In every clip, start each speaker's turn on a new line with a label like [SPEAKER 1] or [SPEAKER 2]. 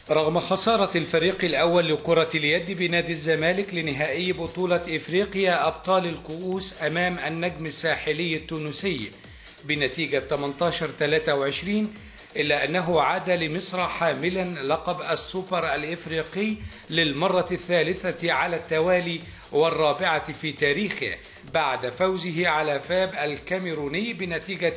[SPEAKER 1] رغم خسارة الفريق الأول لكرة اليد بنادي الزمالك لنهائي بطولة إفريقيا أبطال الكؤوس أمام النجم الساحلي التونسي بنتيجة 18-23 إلا أنه عاد لمصر حاملا لقب السوبر الإفريقي للمرة الثالثة على التوالي والرابعة في تاريخه بعد فوزه على فاب الكاميروني بنتيجة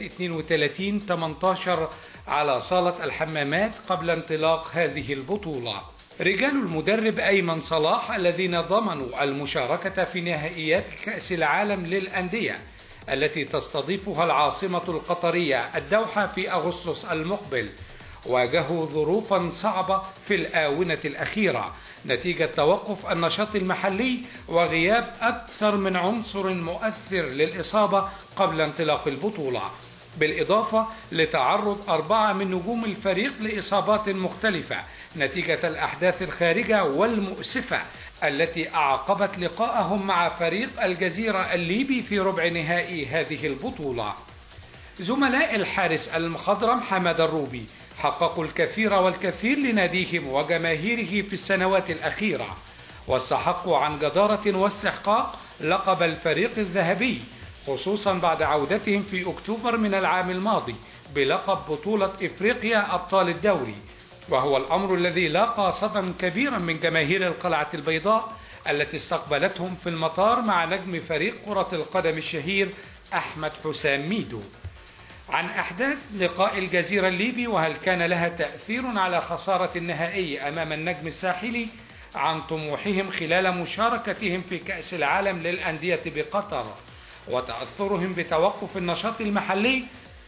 [SPEAKER 1] 32-18 على صالة الحمامات قبل انطلاق هذه البطولة رجال المدرب أيمن صلاح الذين ضمنوا المشاركة في نهائيات كأس العالم للأندية التي تستضيفها العاصمة القطرية الدوحة في أغسطس المقبل واجهوا ظروفا صعبة في الآونة الأخيرة نتيجة توقف النشاط المحلي وغياب أكثر من عنصر مؤثر للإصابة قبل انطلاق البطولة بالإضافة لتعرض أربعة من نجوم الفريق لإصابات مختلفة نتيجة الأحداث الخارجة والمؤسفة التي أعقبت لقاءهم مع فريق الجزيرة الليبي في ربع نهائي هذه البطولة زملاء الحارس المخضرم حمد الروبي حققوا الكثير والكثير لناديهم وجماهيره في السنوات الأخيرة واستحقوا عن جدارة واستحقاق لقب الفريق الذهبي خصوصا بعد عودتهم في أكتوبر من العام الماضي بلقب بطولة إفريقيا أبطال الدوري وهو الأمر الذي لاقى صدى كبيرا من جماهير القلعة البيضاء التي استقبلتهم في المطار مع نجم فريق كرة القدم الشهير أحمد حسام ميدو عن أحداث لقاء الجزيرة الليبي وهل كان لها تأثير على خسارة النهائي أمام النجم الساحلي عن طموحهم خلال مشاركتهم في كأس العالم للأندية بقطر وتأثرهم بتوقف النشاط المحلي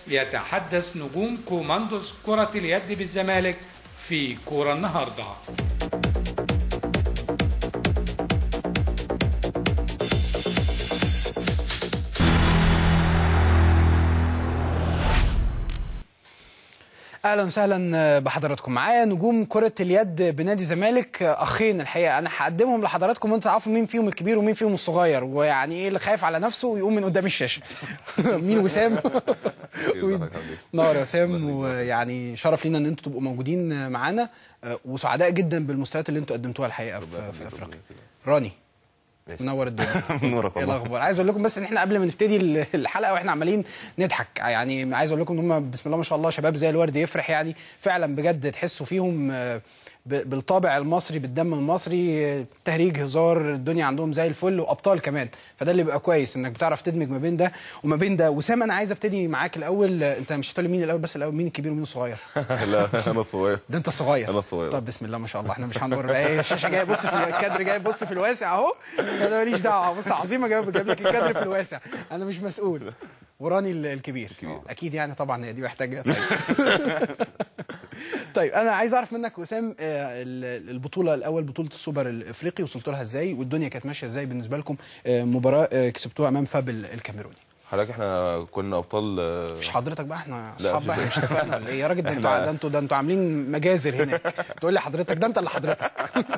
[SPEAKER 1] يتحدث نجوم كوماندوز كرة اليد بالزمالك في كورة النهارده
[SPEAKER 2] اهلا وسهلا بحضراتكم معايا نجوم كره اليد بنادي الزمالك اخين الحقيقه انا هقدمهم لحضراتكم وانتوا تعرفوا مين فيهم الكبير ومين فيهم الصغير ويعني ايه اللي خايف على نفسه يقوم من قدام الشاشه مين وسام نار يا وسام ويعني شرف لينا ان انتوا تبقوا موجودين معانا وسعداء جدا بالمستويات اللي انتوا قدمتوها الحقيقه في, في افريقيا راني منور الدنيا
[SPEAKER 3] منورك
[SPEAKER 2] ايه الاخبار عايز اقول لكم بس ان احنا قبل ما نبتدي الحلقه واحنا عمالين نضحك يعني عايز اقول لكم ان هم بسم الله ما شاء الله شباب زي الورد يفرح يعني فعلا بجد تحسوا فيهم بالطابع المصري بالدم المصري تهريج هزار الدنيا عندهم زي الفل وابطال كمان فده اللي بيبقى كويس انك بتعرف تدمج ما بين ده وما بين ده وسام انا عايز ابتدي معاك الاول انت مش هتقول مين الاول بس الاول مين الكبير ومين الصغير
[SPEAKER 3] لا انا الصغير
[SPEAKER 2] ده انت الصغير
[SPEAKER 3] انا الصغير
[SPEAKER 2] طب بسم الله ما شاء الله احنا مش هندور ايه الشاشه جايه بص في الكادر جاي بص في الواسع اهو انا ماليش دعوه بص عظيمه جايب جايب لك الكادر في الواسع انا مش مسؤول وراني الكبير
[SPEAKER 3] الكبير.
[SPEAKER 2] اكيد يعني طبعا دي محتاجه طيب. طيب انا عايز اعرف منك وسام البطوله الاول بطوله السوبر الافريقي وصلت لها ازاي والدنيا كانت ماشيه ازاي بالنسبه لكم مباراه كسبتوها امام فاب الكاميروني
[SPEAKER 3] حضرتك احنا كنا ابطال
[SPEAKER 2] مش حضرتك بقى احنا
[SPEAKER 3] لا،
[SPEAKER 2] اصحاب بقى
[SPEAKER 3] مش-
[SPEAKER 2] مش اتفقنا ولا ايه يا راجل ده انتوا
[SPEAKER 3] احنا-
[SPEAKER 2] ده انتوا ده انتوا عاملين مجازر هناك تقول لي حضرتك ده انت اللي حضرتك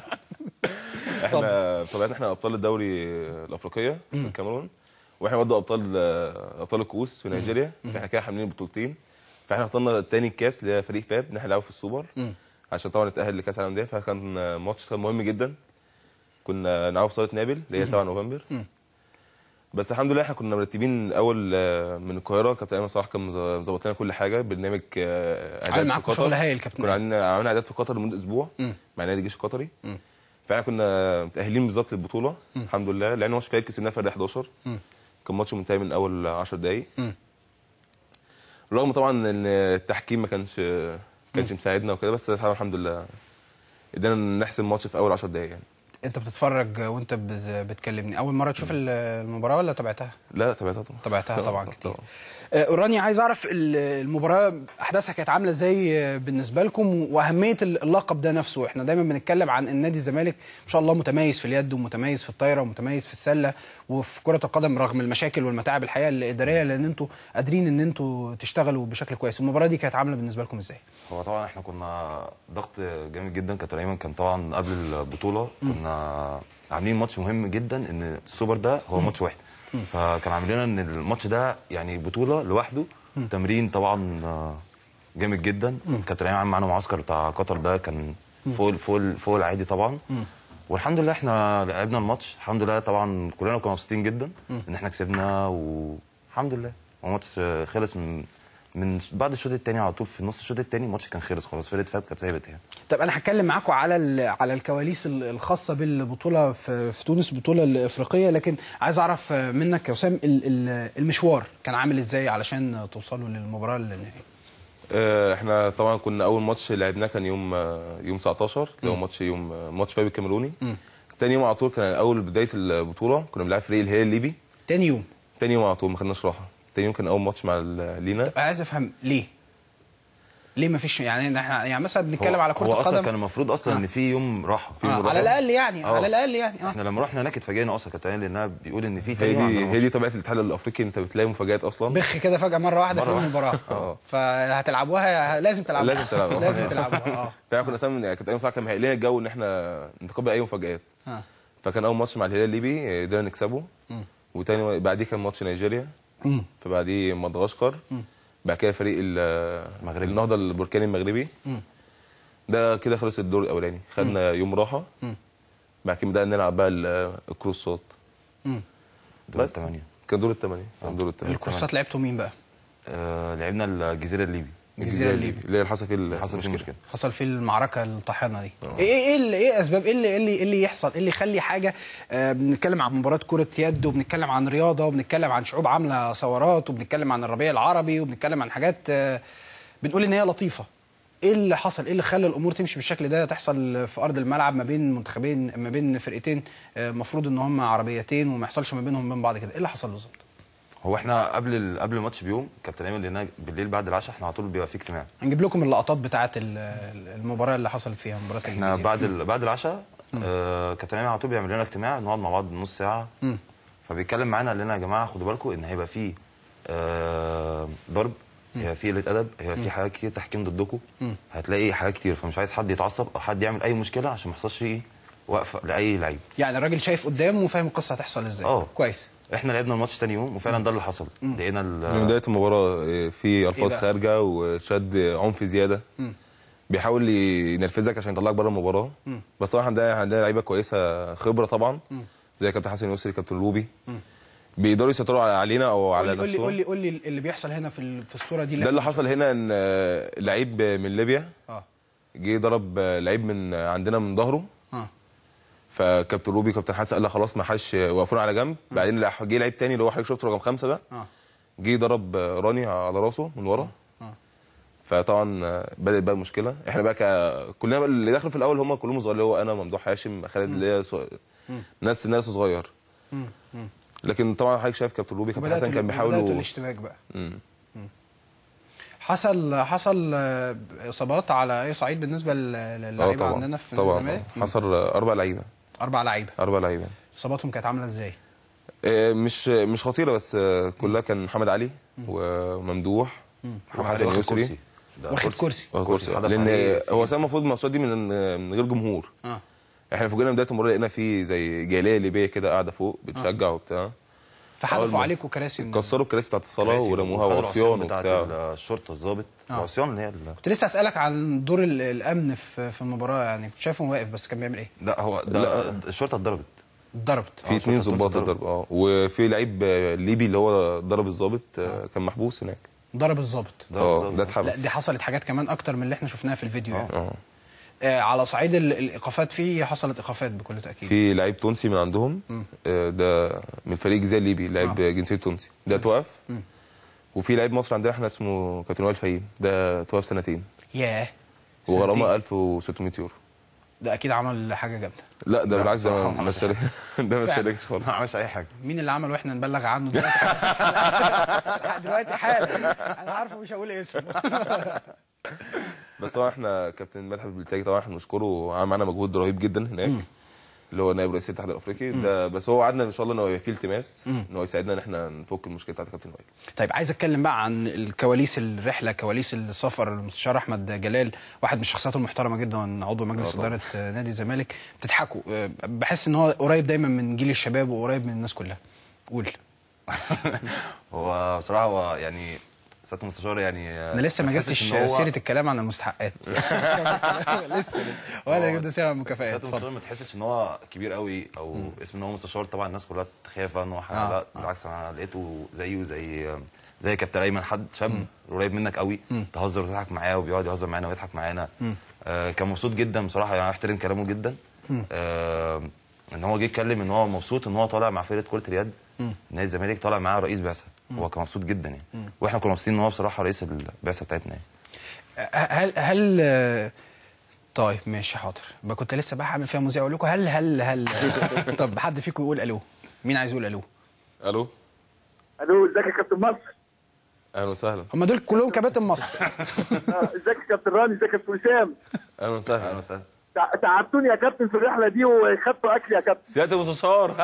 [SPEAKER 3] احنا طبعا احنا ابطال الدوري الافريقيه في الكاميرون واحنا برضه ابطال ابطال الكؤوس في نيجيريا فاحنا كده حاملين بطولتين فاحنا اخترنا تاني الكاس اللي هي فريق فاب ان احنا نلعبه في السوبر عشان طبعا نتاهل لكاس العالم ده فكان ماتش كان مهم جدا كنا نلعبه في صاله نابل اللي هي 7 نوفمبر بس الحمد لله احنا كنا مرتبين اول آه، من القاهره كابتن ايمن صلاح كان مز- مظبط لنا كل حاجه برنامج آه،
[SPEAKER 2] عامل
[SPEAKER 3] اعداد في
[SPEAKER 2] معاكم
[SPEAKER 3] قطر
[SPEAKER 2] شغل هايل كابتن
[SPEAKER 3] كنا
[SPEAKER 2] أيمن.
[SPEAKER 3] عاملين عملنا اعداد في قطر لمده اسبوع مع نادي الجيش القطري فاحنا كنا متاهلين بالظبط للبطوله الحمد لله لعبنا ماتش فايت كسبناه فرق 11 كان ماتش منتهي من اول 10 دقائق رغم طبعا ان التحكيم ما كانش كانش مساعدنا وكده بس طبعا الحمد لله قدرنا نحسم الماتش في اول 10 دقائق يعني
[SPEAKER 2] انت بتتفرج وانت بت- بتكلمني اول مره تشوف ال- المباراه ولا تابعتها
[SPEAKER 3] لا لا تابعتها طبعا
[SPEAKER 2] تابعتها طبعا
[SPEAKER 3] طبعا.
[SPEAKER 2] كتير آه، راني عايز اعرف ال- المباراه احداثها كانت عامله ازاي آه، بالنسبه لكم واهميه اللقب ده نفسه احنا دايما بنتكلم عن ان نادي الزمالك ما شاء الله متميز في اليد ومتميز في الطايره ومتميز في السله وفي كره القدم رغم المشاكل والمتاعب الحقيقه الاداريه لان انتوا قادرين ان انتوا تشتغلوا بشكل كويس المباراه دي كانت عامله بالنسبه لكم ازاي
[SPEAKER 4] هو طبعا احنا كنا ضغط جامد جدا كابتن ايمن كان طبعا قبل البطوله كنا عاملين ماتش مهم جدا ان السوبر ده هو ماتش واحد فكان عامل لنا ان الماتش ده يعني بطوله لوحده تمرين طبعا آه، جامد جدا كابتن ايمن عامل معانا معسكر بتاع قطر ده كان فوق فوق فوق العادي طبعا والحمد لله احنا لعبنا الماتش الحمد لله طبعا كلنا كنا مبسوطين جدا ان احنا كسبنا والحمد لله هو الماتش خلص من من بعد الشوط الثاني على طول في نص الشوط الثاني الماتش كان خلص خلاص فرقه فات كانت سايبه يعني
[SPEAKER 2] طب انا هتكلم معاكم على ال- على الكواليس ال- الخاصه بالبطوله في, في تونس البطوله الافريقيه لكن عايز اعرف منك يا وسام ال- ال- المشوار كان عامل ازاي علشان توصلوا للمباراه النهائيه
[SPEAKER 3] آه، احنا طبعا كنا اول ماتش لعبناه كان يوم آه، يوم 19 اللي هو ماتش يوم آه، ماتش فايب الكاميروني تاني يوم على طول كان اول بدايه البطوله كنا بنلعب فريق الهلال الليبي
[SPEAKER 2] تاني يوم
[SPEAKER 3] تاني يوم على طول ما خدناش راحه تاني يوم كان اول ماتش مع ال- لينا
[SPEAKER 2] عايز افهم ليه ليه ما فيش يعني احنا يعني مثلا بنتكلم
[SPEAKER 4] هو-
[SPEAKER 2] على كره
[SPEAKER 4] هو اصلا
[SPEAKER 2] القدم
[SPEAKER 4] كان المفروض اصلا
[SPEAKER 2] آه.
[SPEAKER 4] ان في يوم راحه في يوم
[SPEAKER 2] آه
[SPEAKER 4] راحة.
[SPEAKER 2] على الاقل يعني
[SPEAKER 4] آه.
[SPEAKER 2] على الاقل يعني اه
[SPEAKER 4] احنا لما رحنا هناك اتفاجئنا اصلا كابتن لانها بيقول ان في
[SPEAKER 3] هي
[SPEAKER 4] تاني يوم
[SPEAKER 3] دي
[SPEAKER 4] عندنا
[SPEAKER 3] هي دي
[SPEAKER 4] ماتش.
[SPEAKER 3] طبيعه الاتحاد الافريقي انت بتلاقي مفاجات اصلا
[SPEAKER 2] بخ كده فجاه مره واحده في
[SPEAKER 4] مرة
[SPEAKER 2] يوم
[SPEAKER 4] واحدة.
[SPEAKER 2] المباراه
[SPEAKER 3] اه.
[SPEAKER 2] فهتلعبوها لازم تلعبوها
[SPEAKER 3] لازم تلعبوها.
[SPEAKER 2] لازم تلعبوها اه
[SPEAKER 3] فاحنا كنا اصلا يعني كانت ايام صعبه كان مهيئ لنا الجو ان احنا نتقبل اي مفاجات
[SPEAKER 2] اه
[SPEAKER 3] فكان اول ماتش مع الهلال الليبي قدرنا نكسبه وتاني بعديه كان ماتش نيجيريا
[SPEAKER 2] مم.
[SPEAKER 3] فبعديه مدغشقر بعد كده فريق ال-
[SPEAKER 4] المغربي.
[SPEAKER 3] النهضه البركاني المغربي ده كده خلص الدور الاولاني خدنا يوم راحه بعد كده بدأنا نلعب بقى ال- الكروسات
[SPEAKER 2] مم.
[SPEAKER 4] دور
[SPEAKER 3] بس
[SPEAKER 4] الثمانيه
[SPEAKER 3] كان دور الثمانيه كان دور الثمانيه
[SPEAKER 2] الكورسات لعبتوا مين بقى؟
[SPEAKER 4] آه لعبنا الجزيره الليبي
[SPEAKER 2] الجزيرة الليبي.
[SPEAKER 3] اللي هي اللي حصل فيه
[SPEAKER 4] حصل فيه مشكله
[SPEAKER 2] حصل فيه المعركه الطاحنه دي ايه ايه ايه اللي- ايه اسباب ايه اللي ايه اللي, إيه اللي يحصل ايه اللي يخلي حاجه آه بنتكلم عن مباراه كره يد وبنتكلم عن رياضه وبنتكلم عن شعوب عامله ثورات وبنتكلم عن الربيع العربي وبنتكلم عن حاجات آه بنقول ان هي لطيفه ايه اللي حصل ايه اللي خلى الامور تمشي بالشكل ده تحصل في ارض الملعب ما بين منتخبين ما بين فرقتين المفروض ان هم عربيتين وما يحصلش ما بينهم وبين بعض كده ايه اللي حصل بالظبط
[SPEAKER 4] هو احنا قبل ال- قبل الماتش بيوم كابتن ايمن لنا بالليل بعد العشاء احنا على طول بيبقى في اجتماع
[SPEAKER 2] هنجيب لكم اللقطات بتاعه ال- المباراه اللي حصلت فيها مباراه
[SPEAKER 4] احنا
[SPEAKER 2] الجزيرة.
[SPEAKER 4] بعد ال... بعد العشاء آه كابتن ايمن على طول بيعمل لنا اجتماع نقعد مع بعض نص ساعه فبيتكلم معانا قال لنا يا جماعه خدوا بالكم ان هيبقى في آه ضرب هيبقى في قله ادب هيبقى في حاجات كتير تحكيم ضدكم هتلاقي حاجات كتير فمش عايز حد يتعصب او حد يعمل اي مشكله عشان ما يحصلش ايه وقفه لاي لعيب
[SPEAKER 2] يعني الراجل شايف قدامه وفاهم القصه هتحصل ازاي
[SPEAKER 4] اه.
[SPEAKER 2] كويس
[SPEAKER 4] احنا لعبنا الماتش تاني يوم وفعلا ده اللي حصل لقينا
[SPEAKER 3] من
[SPEAKER 4] ال-
[SPEAKER 3] بدايه المباراه آه، في الفاظ
[SPEAKER 2] بقى؟
[SPEAKER 3] خارجه وشد عنف زياده بيحاول ينرفزك عشان يطلعك بره المباراه بس طبعا عندنا عندنا لعيبه كويسه خبره طبعا زي كابتن حسن يسري كابتن روبي بيقدروا يسيطروا على- علينا او
[SPEAKER 2] قول
[SPEAKER 3] على
[SPEAKER 2] لي قول لي
[SPEAKER 3] نفسهم
[SPEAKER 2] قول لي قول لي اللي بيحصل هنا في ال- في الصوره دي
[SPEAKER 3] ده اللي حصل هنا ان آه، لعيب من ليبيا
[SPEAKER 2] اه
[SPEAKER 3] جه ضرب آه، لعيب من آه، عندنا من ظهره
[SPEAKER 2] اه
[SPEAKER 3] فكابتن روبي كابتن حسن قال لا خلاص ما حدش وقفونا على جنب بعدين لا- جه لعيب تاني اللي هو حضرتك شفته رقم خمسه ده
[SPEAKER 2] اه
[SPEAKER 3] جه ضرب آه، راني على راسه من ورا فطبعا آه، بدات بقى المشكله احنا بقى ك... كلنا بقى اللي دخلوا في الاول هم كلهم صغار اللي هو انا ممدوح هاشم خالد اللي هي ص... ناس ناس صغير لكن طبعا حضرتك شايف كابتن روبي كابتن حسن كان
[SPEAKER 2] بدأتوا
[SPEAKER 3] بيحاولوا
[SPEAKER 2] الاشتباك بقى
[SPEAKER 3] مم.
[SPEAKER 2] حصل حصل آه، اصابات على اي صعيد بالنسبه لل-
[SPEAKER 3] اه
[SPEAKER 2] للعيبه
[SPEAKER 3] طبعا
[SPEAKER 2] عندنا في
[SPEAKER 3] طبعا
[SPEAKER 2] الزمالك مم.
[SPEAKER 3] حصل آه، اربع لعيبه
[SPEAKER 2] اربع لعيبه
[SPEAKER 3] اربع لعيبه
[SPEAKER 2] اصاباتهم كانت عامله ازاي
[SPEAKER 3] آه، مش مش خطيره بس آه، كلها كان محمد علي وممدوح وحسن
[SPEAKER 4] واخد
[SPEAKER 3] يسري
[SPEAKER 4] كرسي. ده
[SPEAKER 2] واخد كرسي
[SPEAKER 3] واخد كرسي
[SPEAKER 4] اتحدف
[SPEAKER 3] لان
[SPEAKER 4] عليه في-
[SPEAKER 3] هو سام المفروض الماتشات دي من من غير جمهور
[SPEAKER 2] اه
[SPEAKER 3] احنا فوجئنا بدايه المباراه لقينا في زي جاليه ليبيه كده قاعده فوق بتشجع وبتاع أول
[SPEAKER 2] فحدفوا
[SPEAKER 3] ما-
[SPEAKER 2] عليكم كراسي من-
[SPEAKER 3] كسروا الكراسي بتاعت الصلاه
[SPEAKER 4] كراسي
[SPEAKER 3] ورموها
[SPEAKER 4] وخدوا
[SPEAKER 3] وعصيان
[SPEAKER 4] العصيان بتاعت
[SPEAKER 3] وبتاع
[SPEAKER 4] الشرطه الضابط
[SPEAKER 2] اه.
[SPEAKER 4] العصيان اللي هي ال-
[SPEAKER 2] كنت لسه اسالك عن دور ال- الامن في في المباراه يعني كنت شايفه واقف بس كان بيعمل ايه؟
[SPEAKER 4] لا هو ده الشرطه اتضربت
[SPEAKER 2] اتضربت
[SPEAKER 3] في اثنين
[SPEAKER 4] شرطة
[SPEAKER 3] ظباط
[SPEAKER 4] ضرب.
[SPEAKER 3] ضرب اه وفي لعيب آه، ليبي اللي هو ضرب الظابط آه، كان محبوس هناك
[SPEAKER 2] ضرب الظابط
[SPEAKER 4] ضرب
[SPEAKER 3] اه
[SPEAKER 4] الظابط.
[SPEAKER 3] ده
[SPEAKER 2] لا
[SPEAKER 3] اتحبس
[SPEAKER 2] دي حصلت حاجات كمان اكتر من اللي احنا شفناها في الفيديو يعني
[SPEAKER 3] اه
[SPEAKER 2] آه على صعيد ال- الايقافات في حصلت ايقافات بكل تاكيد
[SPEAKER 3] في لعيب تونسي من عندهم آه، ده من فريق جزائر ليبي لعيب
[SPEAKER 2] آه.
[SPEAKER 3] جنسيه تونسي ده توقف وفي لعيب مصري عندنا احنا اسمه كابتن وائل فهيم ده توقف سنتين
[SPEAKER 2] ياه
[SPEAKER 3] وغرامه
[SPEAKER 2] سنتين.
[SPEAKER 3] 1600 يورو
[SPEAKER 2] ده اكيد عمل حاجه جامده
[SPEAKER 3] لا ده بالعكس ده
[SPEAKER 4] بصراحة
[SPEAKER 3] ما
[SPEAKER 4] ما
[SPEAKER 3] ما شارك ده ما
[SPEAKER 2] فعلا.
[SPEAKER 3] شاركش خالص
[SPEAKER 4] ما عملش اي حاجه
[SPEAKER 2] مين اللي عمل واحنا نبلغ عنه دلوقتي لحد دلوقتي حالا انا عارفه مش هقول اسمه
[SPEAKER 3] بس طبعا احنا كابتن مدحت بالتاجي طبعا احنا بنشكره عمل معانا مجهود رهيب جدا هناك اللي هو نائب رئيس الاتحاد الافريقي ده بس هو وعدنا ان شاء الله ان هو يبقى فيه التماس ان هو يساعدنا ان احنا نفك المشكله بتاعت كابتن وائل
[SPEAKER 2] طيب عايز اتكلم بقى عن الكواليس الرحله كواليس السفر المستشار احمد جلال واحد من الشخصيات المحترمه جدا عضو مجلس اداره آه، نادي الزمالك بتضحكوا آه، بحس ان هو قريب دايما من جيل الشباب وقريب من الناس كلها قول
[SPEAKER 4] هو بصراحه هو يعني سياده المستشار يعني
[SPEAKER 2] انا لسه ما جبتش سيره الكلام عن المستحقات لسه ولا جبت سيره عن المكافآت
[SPEAKER 4] سياده
[SPEAKER 2] اتفضل
[SPEAKER 4] المستشار ما تحسش ان هو كبير قوي او اسم ان هو مستشار طبعا الناس كلها تخاف ان هو حاجه
[SPEAKER 2] آه،
[SPEAKER 4] لا بالعكس انا لقيته زيه زي زي كابتن ايمن حد شاب قريب منك قوي تهزر وتضحك معاه وبيقعد يهزر معانا ويضحك معانا آه كان مبسوط جدا بصراحه يعني احترم كلامه جدا آه ان هو جه يتكلم ان هو مبسوط ان هو طالع مع فرقه كره اليد نادي الزمالك طالع معاه رئيس بعثه هو كان مبسوط جدا يعني واحنا كنا مبسوطين ان هو بصراحه رئيس البعثه بتاعتنا يعني
[SPEAKER 2] هل هل طيب ماشي حاضر بقى كنت لسه بقى هعمل فيها مذيع اقول لكم هل هل هل طب حد فيكم يقول الو مين عايز يقول الو
[SPEAKER 3] الو
[SPEAKER 5] الو ازيك يا كابتن مصر
[SPEAKER 3] اهلا وسهلا
[SPEAKER 2] هم دول كلهم كباتن مصر
[SPEAKER 5] آه، ازيك يا كابتن راني ازيك يا كابتن وسام
[SPEAKER 3] اهلا وسهلا
[SPEAKER 4] اهلا وسهلا
[SPEAKER 5] تع- تعبتوني يا كابتن في الرحله دي وخدتوا اكل يا كابتن
[SPEAKER 3] سياده المستشار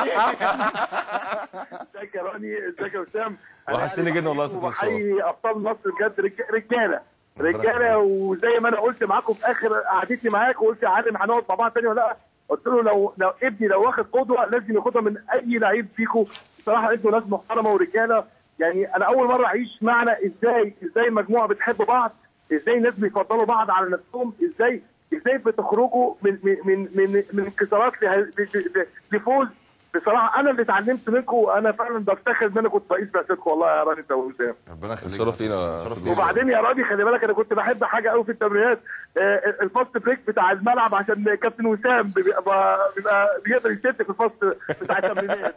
[SPEAKER 5] ازيك يا راني ازيك يا وسام
[SPEAKER 3] وحشتني جدا والله يا ست وسام.
[SPEAKER 5] وحي ابطال مصر بجد رج- رجاله رجاله وزي ما انا قلت معاكم في اخر قعدتي معاك وقلت يا عالم هنقعد مع بعض تاني ولا لا قلت له لو لو ابني لو واخد قدوه لازم ياخدها من اي لعيب فيكم بصراحه انتوا ناس محترمه ورجاله يعني انا اول مره اعيش معنى ازاي ازاي مجموعه بتحب بعض ازاي الناس بيفضلوا بعض على نفسهم ازاي ازاي بتخرجوا من من من من, من انكسارات له- ل- ل- لفوز بصراحه انا اللي اتعلمت منكم وانا فعلا بفتخر ان انا كنت رئيس بعثتكم والله يا راني وسام
[SPEAKER 4] ربنا يخليك
[SPEAKER 3] الشرف لينا يا
[SPEAKER 4] الشرف
[SPEAKER 3] أستاذ
[SPEAKER 4] لينا.
[SPEAKER 5] وبعدين يا راضي خلي بالك انا كنت بحب حاجه قوي في التمرينات آه، الفاست بريك بتاع الملعب عشان كابتن وسام بيبقى بيبقى بيقدر يشد في الفاست بتاع التمرينات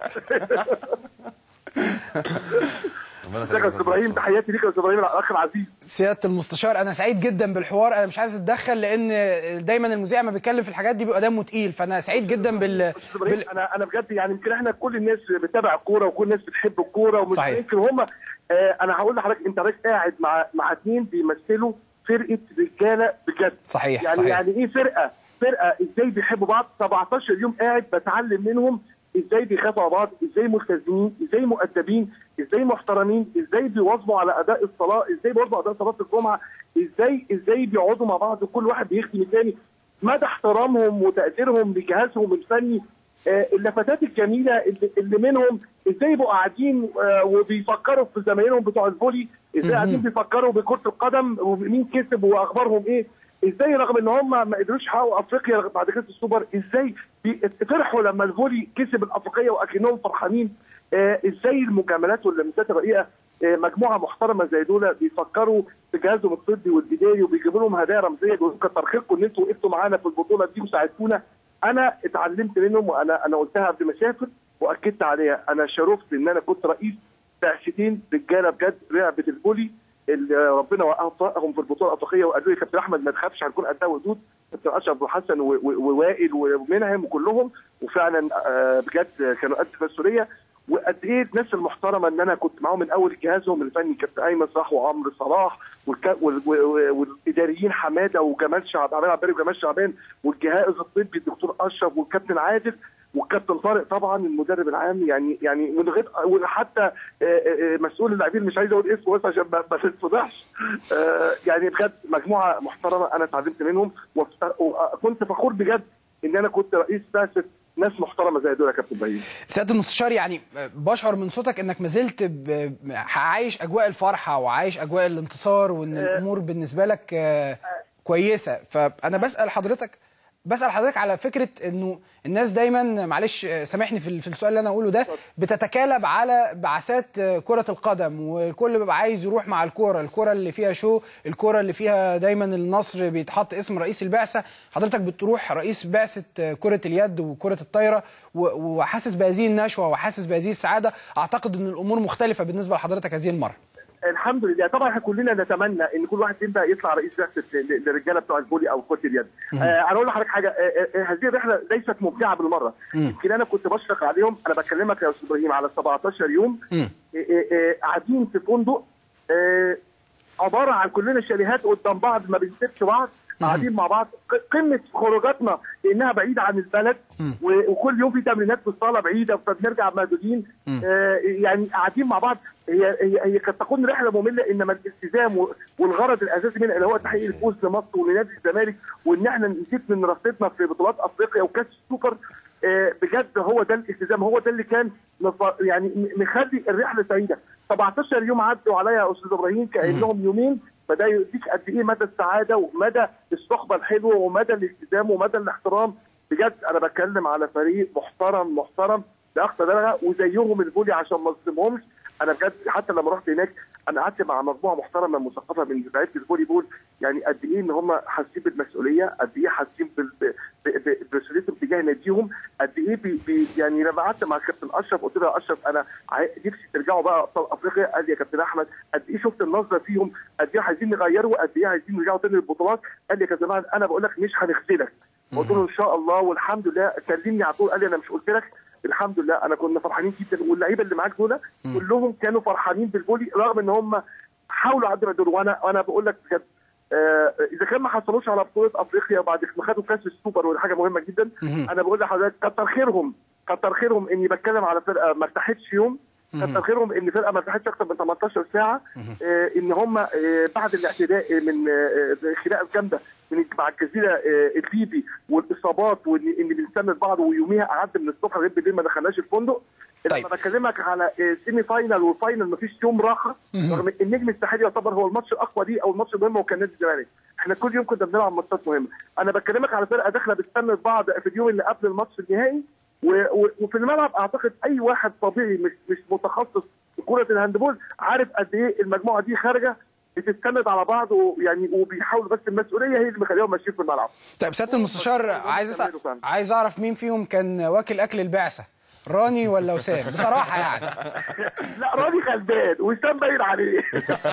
[SPEAKER 4] ربنا
[SPEAKER 5] ازيك يا
[SPEAKER 4] يخليك
[SPEAKER 5] استاذ ابراهيم تحياتي ليك يا استاذ ابراهيم الاخ العزيز
[SPEAKER 2] سياده المستشار انا سعيد جدا بالحوار انا مش عايز اتدخل لان دايما المذيع ما بيتكلم في الحاجات دي بيبقى دمه تقيل فانا سعيد جدا بال,
[SPEAKER 5] استاذ ابراهيم
[SPEAKER 2] بال...
[SPEAKER 5] انا انا بجد يعني يمكن احنا كل الناس بتتابع الكوره وكل الناس بتحب الكوره ومش
[SPEAKER 2] صحيح.
[SPEAKER 5] يمكن هم آه انا هقول لحضرتك انت راجل قاعد مع مع اثنين بيمثلوا فرقه رجاله بجد
[SPEAKER 2] صحيح،
[SPEAKER 5] يعني
[SPEAKER 2] صحيح.
[SPEAKER 5] يعني ايه فرقه فرقه ازاي بيحبوا بعض 17 يوم قاعد بتعلم منهم ازاي بيخافوا على بعض ازاي ملتزمين ازاي مؤدبين ازاي محترمين ازاي بيواظبوا على اداء الصلاه ازاي بيواظبوا على اداء صلاه الجمعه ازاي ازاي بيقعدوا مع بعض وكل واحد بيخدم الثاني مدى احترامهم وتقديرهم لجهازهم الفني آه، اللفتات الجميله اللي, اللي منهم ازاي يبقوا قاعدين آه، وبيفكروا في زمايلهم بتوع الفولي ازاي قاعدين بيفكروا بكره القدم ومين كسب واخبارهم ايه ازاي رغم ان هم ما قدروش يحققوا افريقيا بعد كاس السوبر ازاي بي- فرحوا لما الفولي كسب الافريقيه واكنهم فرحانين آه ازاي المجاملات واللمسات الرقيقه آه مجموعه محترمه زي دول بيفكروا في جهازهم الطبي والاداري وبيجيبوا لهم هدايا رمزيه بيقولوا كتر خيركم ان انتوا وقفتوا معانا في البطوله دي وساعدتونا انا اتعلمت منهم وانا انا قلتها قبل ما اسافر واكدت عليها انا شرفت ان انا كنت رئيس بعثتين رجاله بجد لعبه الفولي اللي ربنا وقفهم في البطوله الافريقيه وقالوا لي كابتن احمد ما تخافش هنكون قدها ودود كابتن اشرف وحسن و- و- ووائل ومنعم وكلهم وفعلا آه، بجد كانوا قد المسؤوليه وقد ايه الناس المحترمه ان انا كنت معاهم من اول جهازهم الفني كابتن ايمن صلاح وعمرو صلاح والك... وال... وال- والاداريين حماده وجمال شعبان عباري وجمال شعبان والجهاز الطبي الدكتور اشرف والكابتن عادل والكابتن طارق طبعا المدرب العام يعني يعني من غير وحتى آه، آه، مسؤول اللاعبين مش عايز اقول اسمه بس عشان ما ما تتفضحش آه، يعني بجد مجموعه محترمه انا اتعلمت منهم وف- وكنت فخور بجد ان انا كنت رئيس بعثه ناس محترمه زي دول يا كابتن ابراهيم
[SPEAKER 2] سياده المستشار يعني بشعر من صوتك انك ما زلت ب- عايش اجواء الفرحه وعايش اجواء الانتصار وان الامور بالنسبه لك آه، كويسه فانا بسال حضرتك بسال حضرتك على فكره انه الناس دايما معلش آه، سامحني في ال- في السؤال اللي انا اقوله ده بتتكالب على بعثات آه، كره القدم والكل بيبقى عايز يروح مع الكوره الكوره اللي فيها شو الكوره اللي فيها دايما النصر بيتحط اسم رئيس البعثه حضرتك بتروح رئيس بعثه آه، كره اليد وكره الطايره و- وحاسس بهذه النشوه وحاسس بهذه السعاده اعتقد ان الامور مختلفه بالنسبه لحضرتك هذه المره
[SPEAKER 5] الحمد لله طبعا احنا كلنا نتمنى ان كل واحد فينا يطلع رئيس بعثه ل- للرجاله بتوع الفولي او كره اليد. آه انا اقول لحضرتك حاجه آه آه هذه الرحله ليست ممتعه بالمره. يمكن انا كنت بشفق عليهم انا بكلمك يا استاذ ابراهيم على 17 يوم آه آه آه قاعدين في فندق آه عباره عن كلنا شاليهات قدام بعض ما بنسيبش بعض قاعدين مع بعض ق- قمه خروجاتنا لانها بعيده عن البلد و- وكل يوم في تمرينات في الصاله بعيده فبنرجع مهدودين آه يعني قاعدين مع بعض هي هي هي قد تكون رحله ممله انما الالتزام و- والغرض الاساسي منها اللي هو تحقيق الفوز لمصر ولنادي الزمالك وان احنا نزيد من رصيدنا في بطولات افريقيا وكاس السوبر آه، بجد هو ده الالتزام هو ده اللي كان نف- يعني م- مخلي الرحله سعيده 17 يوم عدوا عليا يا استاذ ابراهيم كانهم يومين فده يديك قد ايه مدى السعاده ومدى الصحبه الحلوه ومدى الالتزام ومدى الاحترام بجد انا بتكلم على فريق محترم محترم لاقصى درجه وزيهم الفولي عشان ما اظلمهمش انا بجد حتى لما رحت هناك انا قعدت مع مجموعه محترمه مثقفه من لعيبه الفولي بول يعني قد ايه ان هم حاسين بالمسؤوليه قد ايه حاسين بال- ب- ب- ب- بمسؤوليتهم تجاه ناديهم قد ايه بي بي يعني لما قعدت مع كابتن اشرف قلت له يا اشرف انا عاي- نفسي ترجعوا بقى ابطال افريقيا قال لي يا كابتن احمد قد ايه شفت النظره فيهم قد ايه عايزين نغيروا قد ايه عايزين نرجعوا تاني للبطولات قال لي يا كابتن احمد انا بقول لك مش هنخذلك قلت له ان شاء الله والحمد لله كلمني على طول قال لي انا مش قلت لك الحمد لله انا كنا فرحانين جدا واللعيبه اللي معاك دول كلهم كانوا فرحانين بالفولي رغم ان هم حاولوا قد ما يقدروا وانا وانا بقول لك بجد آه اذا كان ما حصلوش على بطوله افريقيا بعد ما خدوا كاس السوبر ودي حاجه مهمه جدا انا بقول لحضرتك كتر خيرهم كتر خيرهم اني بتكلم على فرقه ما ارتاحتش يوم كتر خيرهم ان فرقه ما ارتاحتش اكثر من 18 ساعه آه ان هم آه بعد الاعتداء من آه خناقه جامده من مع الجزيره آه الليبي والاصابات وان ان بنستند بعض ويوميها قعدت من الصبح لغايه بالليل ما دخلناش الفندق
[SPEAKER 2] طيب.
[SPEAKER 5] لما بكلمك على آه، سيمي فاينال وفاينال مفيش يوم راحه رغم إن النجم الساحلي يعتبر هو الماتش الاقوى دي او الماتش المهم وكان نادي الزمالك احنا كل يوم كنا بنلعب ماتشات مهمه انا بكلمك على فرقه داخله بتستند بعض في اليوم اللي قبل الماتش النهائي و... و... وفي الملعب اعتقد اي واحد طبيعي مش مش متخصص في كره الهاندبول عارف قد ايه المجموعه دي خارجه بتستند على بعض ويعني وبيحاولوا بس المسؤوليه هي اللي مخليهم ماشيين في الملعب
[SPEAKER 2] طيب سياده المستشار عايز أسأل عايز اعرف مين فيهم كان واكل اكل البعثه راني ولا وسام بصراحه يعني
[SPEAKER 5] لا راضي غلبان وسام باين عليه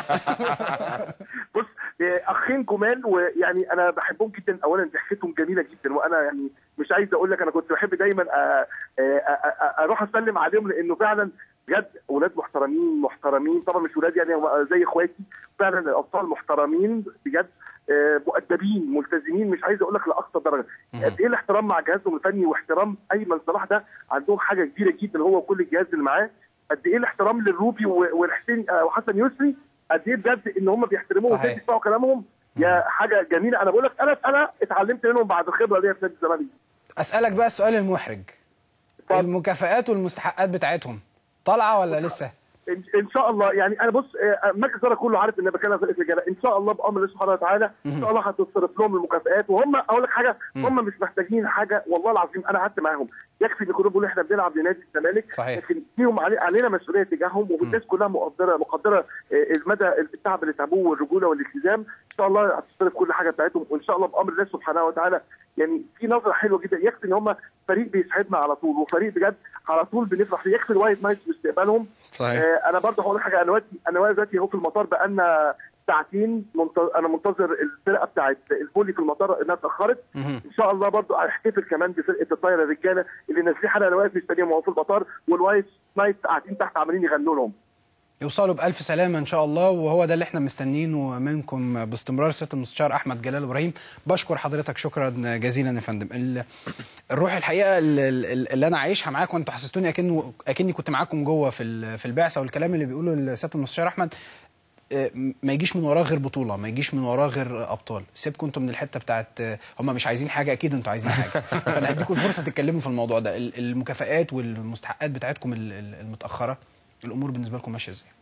[SPEAKER 5] بص آه، اخين كمان ويعني انا بحبهم جدا اولا ضحكتهم جميله جدا وانا يعني مش عايز اقول لك انا كنت بحب دايما آه، آه، آه، آه، اروح اسلم عليهم لانه فعلا بجد اولاد محترمين محترمين طبعا مش ولاد يعني هم زي اخواتي فعلا الابطال محترمين بجد آه، مؤدبين ملتزمين مش عايز اقول لك لاقصى درجه قد ايه الاحترام مع جهازهم الفني واحترام ايمن صلاح ده عندهم حاجه كبيره جدا هو وكل الجهاز اللي معاه قد ايه الاحترام للروبي و- والحسين آه، وحسن يسري قد ايه بجد ان هم بيحترموه
[SPEAKER 2] صحيح.
[SPEAKER 5] وازاي بيسمعوا كلامهم يا حاجه جميله انا بقول لك انا انا اتعلمت منهم بعد الخبره دي في نادي الزمالك
[SPEAKER 2] اسالك بقى السؤال المحرج
[SPEAKER 5] اتفضل.
[SPEAKER 2] المكافآت والمستحقات بتاعتهم طالعه ولا لسه
[SPEAKER 5] ان إن شاء الله يعني انا بص آه، مجلس الاداره كله عارف ان انا بتكلم في الرجاله ان شاء الله بامر الله سبحانه وتعالى ان شاء الله هتتصرف لهم المكافآت وهم اقول لك حاجه هم مش محتاجين حاجه والله العظيم انا قعدت معاهم يكفي ان كلهم بيقولوا احنا بنلعب لنادي الزمالك
[SPEAKER 2] صحيح.
[SPEAKER 5] لكن فيهم علي علينا مسؤوليه تجاههم والناس كلها مقدره مقدره آه، المدى التعب اللي تعبوه والرجوله والالتزام ان شاء الله هتصرف كل حاجه بتاعتهم وان شاء الله بامر الله سبحانه وتعالى يعني في نظره حلوه جدا يكفي ان هم فريق بيسعدنا على طول وفريق بجد على طول بنفرح فيه يكفي الوايت نايتس واستقبالهم
[SPEAKER 2] صحيح.
[SPEAKER 5] آه، انا برضه هقول لك حاجه انا دلوقتي انا واقف دلوقتي اهو في المطار بقالنا ساعتين منت- انا منتظر الفرقه بتاعت الفولي في المطار انها اتاخرت ان شاء الله برضه هحتفل كمان بفرقه الطايره الرجاله اللي نازلين حلقه انا واقف مستنيهم اهو في المطار والوايت نايت قاعدين تحت عمالين يغنوا لهم
[SPEAKER 2] يوصلوا بألف سلامة إن شاء الله وهو ده اللي احنا مستنيينه منكم باستمرار سيادة المستشار أحمد جلال إبراهيم بشكر حضرتك شكرا جزيلا يا فندم ال- الروح الحقيقة ال- ال- اللي أنا عايشها معاكم وأنتوا حسستوني أكنه أكني كنت معاكم جوه في ال- في البعثة والكلام اللي بيقوله سيادة المستشار أحمد آه، ما يجيش من وراه غير بطوله ما يجيش من وراه غير ابطال سيبكم انتوا من الحته بتاعت آه، هم مش عايزين حاجه اكيد انتوا عايزين حاجه فانا هديكم الفرصه تتكلموا في الموضوع ده ال- المكافآت والمستحقات بتاعتكم ال- ال- المتاخره الامور بالنسبه لكم ماشيه ازاي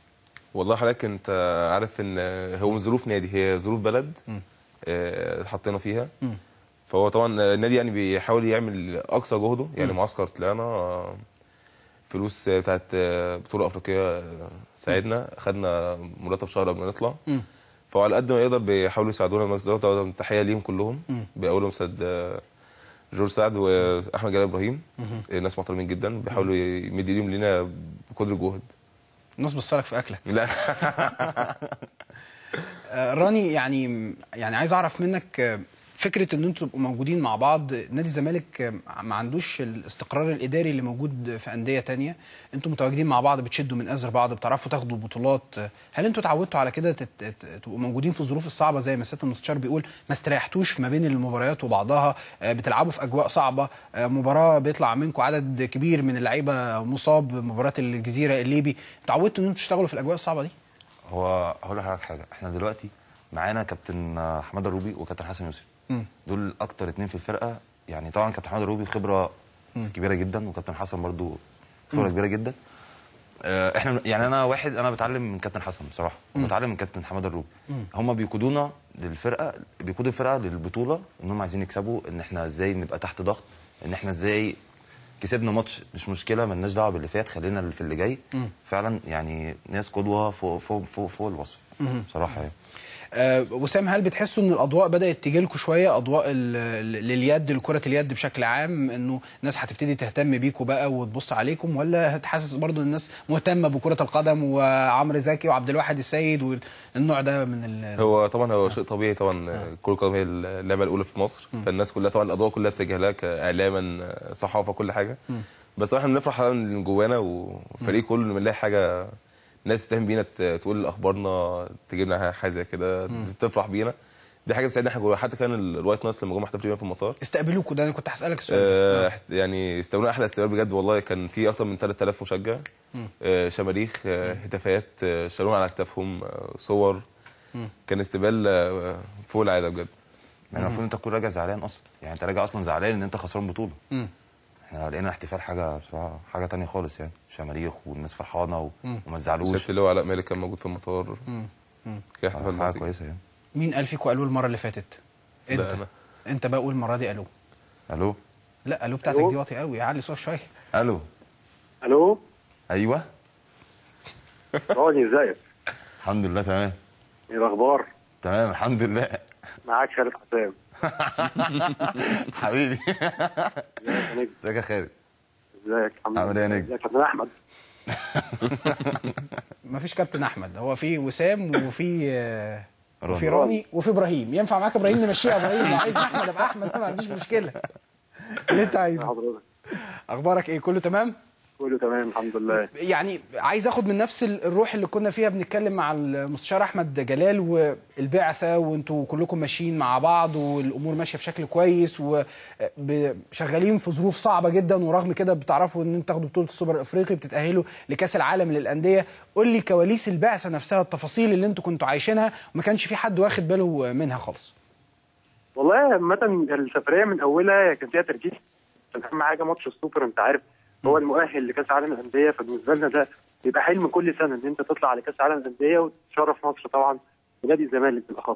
[SPEAKER 3] والله حضرتك انت عارف ان هو مش ظروف نادي هي ظروف بلد آه، حطينا فيها فهو طبعا النادي يعني بيحاول يعمل اقصى جهده يعني معسكر طلعنا آه، فلوس بتاعت آه، بطوله افريقيه آه، ساعدنا خدنا مرتب شهر قبل ما نطلع فهو على قد ما يقدر بيحاولوا يساعدونا مجلس الاداره طبعاً تحيه ليهم كلهم باولهم سيد آه، جورج سعد واحمد جلال ابراهيم آه، ناس محترمين جدا بيحاولوا يمد ايديهم لينا بقدر الجهد
[SPEAKER 2] الناس بتصلك في اكلك
[SPEAKER 3] لا
[SPEAKER 2] آه، راني يعني يعني عايز اعرف منك آه، فكره ان انتوا تبقوا موجودين مع بعض نادي الزمالك آه، ما عندوش الاستقرار الاداري اللي موجود في انديه تانية انتوا متواجدين مع بعض بتشدوا من ازر بعض بتعرفوا تاخدوا بطولات آه، هل انتوا اتعودتوا على كده تت- تت- تبقوا موجودين في الظروف الصعبه زي ما سياده المستشار بيقول ما استريحتوش ما بين المباريات وبعضها آه، بتلعبوا في اجواء صعبه آه، مباراه بيطلع منكم عدد كبير من اللعيبه مصاب مباراه الجزيره الليبي اتعودتوا ان انتوا تشتغلوا في الاجواء الصعبه دي
[SPEAKER 4] هو هقول لحضرتك حاجه احنا دلوقتي معانا كابتن آه، حماده الروبي وكابتن حسن يوسف دول اكتر اتنين في الفرقه يعني طبعا كابتن حماده الروبي خبره كبيره جدا وكابتن حسن برضو خبره كبيره جدا آه، احنا يعني انا واحد انا بتعلم من كابتن حسن بصراحه بتعلم من كابتن حماده الروبي هم بيقودونا للفرقه بيقودوا الفرقه للبطوله ان هم عايزين يكسبوا ان احنا ازاي نبقى تحت ضغط ان احنا ازاي كسبنا ماتش مش مشكله ملناش دعوه باللي فات خلينا في اللي جاي فعلا يعني ناس قدوه فوق فوق فوق, فوق الوصف بصراحه يعني
[SPEAKER 2] آه وسام هل بتحسوا ان الاضواء بدات تجي لكم شويه اضواء ال- ال- لليد لكره اليد بشكل عام انه الناس هتبتدي تهتم بيكم بقى وتبص عليكم ولا هتحسس برضو ان الناس مهتمه بكره القدم وعمرو زكي وعبد الواحد السيد والنوع ده من ال...
[SPEAKER 3] هو طبعا هو شيء طبيعي طبعا كره القدم هي اللعبه الاولى في مصر فالناس كلها طبعا الاضواء كلها بتتجه لها كاعلاما صحافه كل حاجه بس احنا بنفرح من جوانا والفريق كله لما نلاقي حاجه ناس تهتم بينا ت- تقول اخبارنا تجيب لنا حاجه زي كده بتفرح بينا دي حاجه بتساعدنا احنا جوا حتى كان ال- الوايت ناس لما جم احتفلوا بينا في المطار
[SPEAKER 2] استقبلوكوا ده انا كنت هسالك السؤال
[SPEAKER 3] آه
[SPEAKER 2] ده.
[SPEAKER 3] يعني استقبلونا احلى استقبال بجد والله كان في اكتر من 3000 مشجع آه شماريخ آه هتافات آه شالونا على اكتافهم آه صور كان استقبال آه فوق العاده بجد
[SPEAKER 4] يعني المفروض انت تكون راجع زعلان اصلا يعني انت راجع اصلا زعلان ان انت خسران بطوله
[SPEAKER 2] مم.
[SPEAKER 4] احنا لقينا احتفال حاجه بصراحه حاجه تانية خالص يعني شماريخ والناس فرحانه و... وما تزعلوش
[SPEAKER 3] سبت اللي هو علاء مالك كان موجود في المطار كان احتفال
[SPEAKER 4] حاجه
[SPEAKER 3] لطيف.
[SPEAKER 4] كويسه يعني
[SPEAKER 2] مين قال فيكوا قالوا المره اللي فاتت انت
[SPEAKER 3] ده أنا.
[SPEAKER 2] انت بقى قول المره دي الو
[SPEAKER 4] الو
[SPEAKER 2] لا الو بتاعتك
[SPEAKER 5] ألو؟
[SPEAKER 2] دي واطي قوي علي صوت شويه
[SPEAKER 4] الو
[SPEAKER 5] الو
[SPEAKER 4] ايوه
[SPEAKER 5] راني ازيك
[SPEAKER 4] الحمد لله تمام
[SPEAKER 5] ايه الاخبار
[SPEAKER 4] تمام الحمد لله
[SPEAKER 5] معاك خالد حسام
[SPEAKER 4] حبيبي
[SPEAKER 5] ازيك يا نجم
[SPEAKER 4] ازيك يا خالد
[SPEAKER 5] ازيك الحمد
[SPEAKER 4] عامل ايه يا نجم؟
[SPEAKER 5] ازيك يا كابتن احمد
[SPEAKER 2] مفيش كابتن احمد هو في وسام وفي آه،
[SPEAKER 4] رامي.
[SPEAKER 2] وفي راني وفي ابراهيم ينفع معاك ابراهيم نمشيها ابراهيم لو عايز احمد ابقى احمد أنا ما عنديش مشكله اللي انت عايزه
[SPEAKER 5] حضرتك
[SPEAKER 2] اخبارك ايه كله تمام
[SPEAKER 5] كله تمام الحمد لله
[SPEAKER 2] يعني عايز اخد من نفس ال- الروح اللي كنا فيها بنتكلم مع المستشار احمد جلال والبعثه وانتوا كلكم ماشيين مع بعض والامور ماشيه بشكل كويس وشغالين في ظروف صعبه جدا ورغم كده بتعرفوا ان انتوا تاخدوا بطوله السوبر الافريقي بتتاهلوا لكاس العالم للانديه قول لي كواليس البعثه نفسها التفاصيل اللي انتوا كنتوا عايشينها وما كانش في حد واخد باله منها خالص
[SPEAKER 5] والله عامة السفرية من أولها كان فيها تركيز كان أهم حاجة ماتش السوبر أنت عارف هو المؤهل لكأس العالم للأندية فبالنسبة لنا ده بيبقى حلم كل سنة إن أنت تطلع لكأس العالم للأندية وتشرف مصر طبعا ونادي الزمالك بالأخص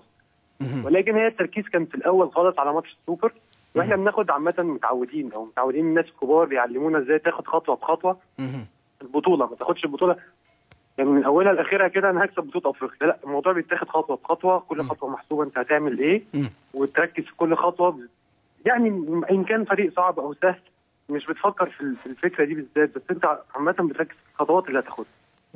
[SPEAKER 5] ولكن هي التركيز كان في الأول خالص على ماتش السوبر واحنا بناخد عامة متعودين أو متعودين الناس الكبار بيعلمونا إزاي تاخد خطوة بخطوة البطولة ما تاخدش البطولة يعني من اولها لاخرها كده انا هكسب بطوله افريقيا لا الموضوع بيتاخد خطوه بخطوه كل خطوه محسوبه انت هتعمل ايه وتركز في كل خطوه ب- يعني ان كان فريق صعب او سهل مش بتفكر في ال- في الفكره دي بالذات بس انت عامه بتركز في الخطوات اللي هتاخدها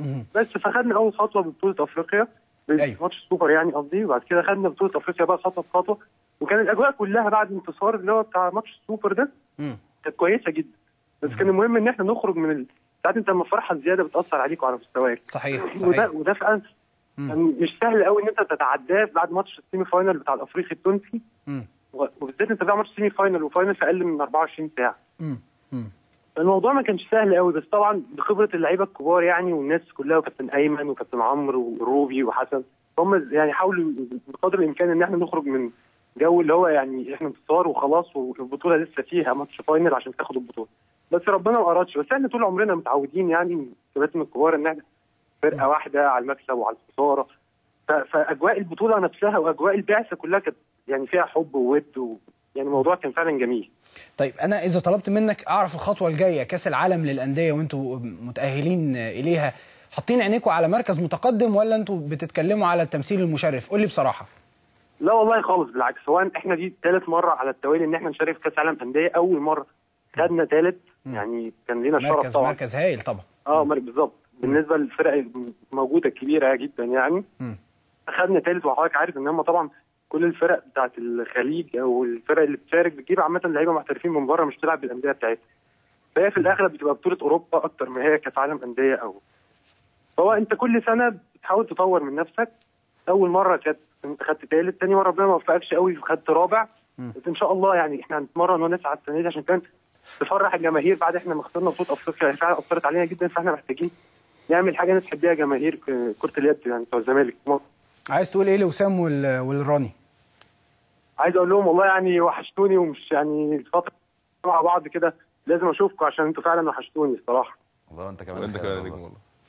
[SPEAKER 5] بس فخدنا اول خطوه ببطوله افريقيا
[SPEAKER 2] أيوة.
[SPEAKER 5] ماتش السوبر يعني قصدي وبعد كده خدنا بطوله افريقيا بقى خطوه بخطوه وكان الاجواء كلها بعد انتصار اللي هو بتاع ماتش السوبر ده
[SPEAKER 2] مم.
[SPEAKER 5] كانت كويسه جدا بس كان المهم ان احنا نخرج من ال... ساعات انت لما الفرحه الزياده بتاثر عليك وعلى مستواك
[SPEAKER 2] صحيح
[SPEAKER 5] وده
[SPEAKER 2] صحيح
[SPEAKER 5] وده فعلا يعني مش سهل قوي ان انت تتعداه بعد ماتش السيمي فاينل بتاع الافريقي التونسي
[SPEAKER 2] مم.
[SPEAKER 5] و- وبالذات انت بقى ماتش سيمي فاينل وفاينل في اقل من 24 ساعه
[SPEAKER 2] مم. مم.
[SPEAKER 5] الموضوع ما كانش سهل قوي بس طبعا بخبره اللعيبه الكبار يعني والناس كلها وكابتن ايمن وكابتن عمرو وروبي وحسن هم يعني حاولوا بقدر الامكان ان احنا نخرج من جو اللي هو يعني احنا انتصار وخلاص والبطوله لسه فيها ماتش فاينل عشان تاخد البطوله بس ربنا ما ارادش بس احنا طول عمرنا متعودين يعني من كباتن الكبار ان احنا فرقه واحده على المكسب وعلى الخساره ف- فاجواء البطوله نفسها واجواء البعثه كلها كانت يعني فيها حب وود و يعني الموضوع كان فعلا جميل
[SPEAKER 2] طيب انا اذا طلبت منك اعرف الخطوه الجايه كاس العالم للانديه وانتوا متاهلين اليها حاطين عينيكم على مركز متقدم ولا انتوا بتتكلموا على التمثيل المشرف قول لي بصراحه
[SPEAKER 5] لا والله خالص بالعكس هو احنا دي ثالث مره على التوالي ان احنا نشارك في كاس العالم انديه اول مره خدنا ثالث يعني كان لينا شرف
[SPEAKER 2] مركز
[SPEAKER 5] طبعا
[SPEAKER 2] مركز هايل طبعا
[SPEAKER 5] اه مر- بالظبط بالنسبه للفرق الموجوده الكبيره جدا يعني
[SPEAKER 2] مم.
[SPEAKER 5] خدنا ثالث وحضرتك عارف ان هم طبعا كل الفرق بتاعت الخليج او الفرق اللي بتشارك بتجيب عامه لعيبه محترفين من بره مش بتلعب بالانديه بتاعتها فهي في الاغلب بتبقى بطوله اوروبا اكتر ما هي كاس عالم انديه او فهو انت كل سنه بتحاول تطور من نفسك اول مره كانت انت خدت ثالث ثاني مره ربنا ما وفقكش قوي فخدت رابع بس ان شاء الله يعني احنا هنتمرن ونسعى السنه دي عشان كان تفرح الجماهير بعد احنا ما خسرنا بطوله افريقيا هي فعلا اثرت علينا جدا فاحنا محتاجين نعمل حاجه نسحب بيها جماهير ك- كره اليد يعني بتوع الزمالك في مصر.
[SPEAKER 2] عايز تقول ايه لوسام وال- والراني
[SPEAKER 5] عايز اقول لهم والله يعني وحشتوني ومش يعني الفتره مع بعض كده لازم اشوفكم عشان انتوا فعلا وحشتوني الصراحه
[SPEAKER 4] والله انت كمان
[SPEAKER 3] وانت
[SPEAKER 4] خير
[SPEAKER 3] كمان يا
[SPEAKER 4] والله.
[SPEAKER 3] نجم والله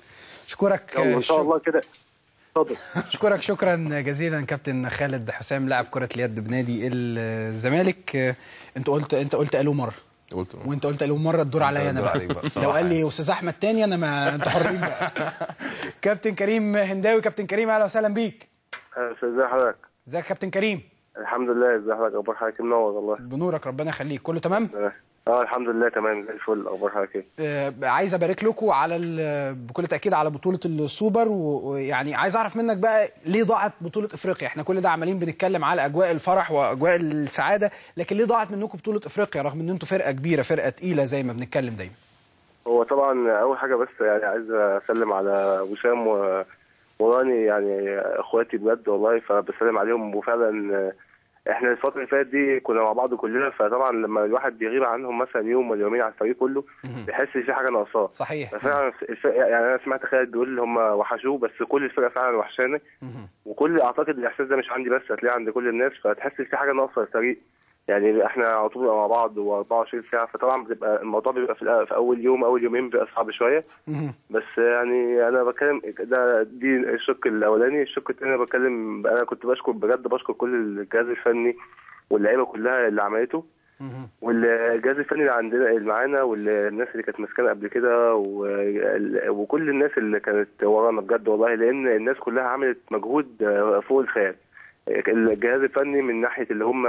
[SPEAKER 2] اشكرك
[SPEAKER 5] يلا ان شاء الله كده اتفضل
[SPEAKER 2] اشكرك شكرا جزيلا كابتن خالد حسام لاعب كره اليد بنادي الزمالك انت قلت انت قلت الو مره
[SPEAKER 3] قلت
[SPEAKER 2] وانت قلت الو مره الدور عليا انا
[SPEAKER 3] الدور
[SPEAKER 2] بقى
[SPEAKER 3] عليك بقى
[SPEAKER 2] لو
[SPEAKER 3] بصراحة
[SPEAKER 2] قال لي استاذ احمد تاني انا ما انتوا حرين بقى كابتن كريم هنداوي كابتن كريم اهلا وسهلا بيك
[SPEAKER 5] ازي حضرتك
[SPEAKER 2] ازيك يا كابتن كريم
[SPEAKER 5] الحمد لله ازي حضرتك اخبار حضرتك منور والله
[SPEAKER 2] بنورك ربنا يخليك كله تمام
[SPEAKER 5] اه الحمد لله تمام زي الفل اخبار حضرتك ايه
[SPEAKER 2] آه، عايز ابارك لكم على ال- بكل تاكيد على بطوله السوبر و- ويعني عايز اعرف منك بقى ليه ضاعت بطوله افريقيا احنا كل ده عمالين بنتكلم على اجواء الفرح واجواء السعاده لكن ليه ضاعت منكم بطوله افريقيا رغم ان انتوا فرقه كبيره فرقه تقيله زي ما بنتكلم دايما
[SPEAKER 5] هو طبعا اول حاجه بس يعني عايز اسلم على وسام و- وراني يعني اخواتي بجد والله فبسلم عليهم وفعلا احنا الفتره اللي فاتت دي كنا مع بعض كلنا فطبعا لما الواحد بيغيب عنهم مثلا يوم ولا يومين على الفريق كله بيحس ان في حاجه ناقصاه
[SPEAKER 2] صحيح
[SPEAKER 5] ففعلا الف- يعني انا سمعت خالد بيقول هم وحشوه بس كل الفرقه فعلا وحشاني وكل اعتقد الاحساس ده مش عندي بس هتلاقيه عند كل الناس فتحس ان في حاجه ناقصه الفريق يعني احنا على طول مع بعض و24 ساعه فطبعا بتبقى الموضوع بيبقى في, الأ- في اول يوم اول يومين بيبقى صعب شويه بس يعني انا بتكلم ده دي الشق الاولاني الشق الثاني انا بتكلم انا كنت بشكر بجد بشكر كل الجهاز الفني واللعيبه كلها اللي عملته والجهاز الفني اللي عندنا اللي معانا والناس اللي كانت ماسكانا قبل كده وال- وكل الناس اللي كانت ورانا بجد والله لان الناس كلها عملت مجهود آه، فوق الخيال الجهاز الفني من ناحيه اللي هم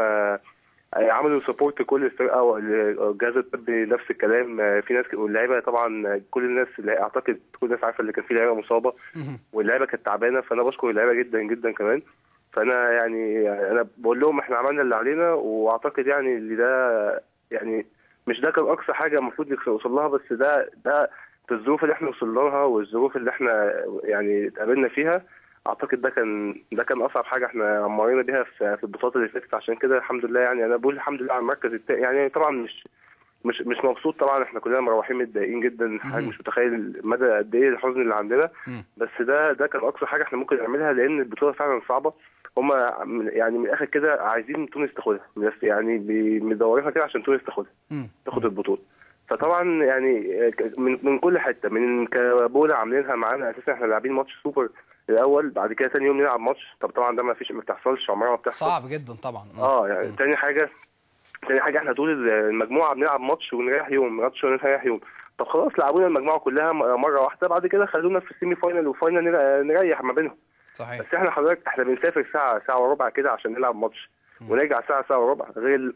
[SPEAKER 5] عملوا سبورت كل الفرقه والجهاز الطبي نفس الكلام آه، في ناس واللعيبه طبعا كل الناس اللي اعتقد كل الناس عارفه اللي كان في لعيبه مصابه واللعيبه كانت تعبانه فانا بشكر اللعيبه جدا جدا كمان فانا يعني انا بقول لهم احنا عملنا اللي علينا واعتقد يعني اللي ده يعني مش ده كان اقصى حاجه المفروض نوصل لها بس ده ده في الظروف اللي احنا وصلنا لها والظروف اللي احنا يعني اتقابلنا فيها اعتقد ده كان ده كان اصعب حاجه احنا مرينا بيها في في البطولات اللي فاتت عشان كده الحمد لله يعني انا بقول الحمد لله على المركز التاني يعني طبعا مش مش مش مبسوط طبعا احنا كلنا مروحين متضايقين جدا حاجه مش متخيل مدى قد ايه الحزن اللي عندنا بس ده ده كان اقصى حاجه احنا ممكن نعملها لان البطوله فعلا صعبه هم يعني من الاخر كده عايزين تونس تاخدها بس يعني بي- مدورينها كده عشان تونس تاخدها تاخد البطوله فطبعا يعني من من كل حته من كابولا عاملينها معانا اساسا احنا لاعبين ماتش سوبر الاول بعد كده تاني يوم نلعب ماتش طب طبعا ده ما فيش ما بتحصلش عمرها ما بتحصل
[SPEAKER 2] صعب جدا طبعا
[SPEAKER 5] اه يعني تاني حاجه تاني حاجه احنا طول المجموعه بنلعب ماتش ونريح يوم ماتش ونريح يوم طب خلاص لعبونا المجموعه كلها م- مره واحده بعد كده خلونا في السيمي فاينل وفاينل نر- نريح ما بينهم
[SPEAKER 2] صحيح
[SPEAKER 5] بس احنا حضرتك احنا بنسافر ساعه ساعه وربع كده عشان نلعب ماتش ونرجع ساعه ساعه وربع غير ال-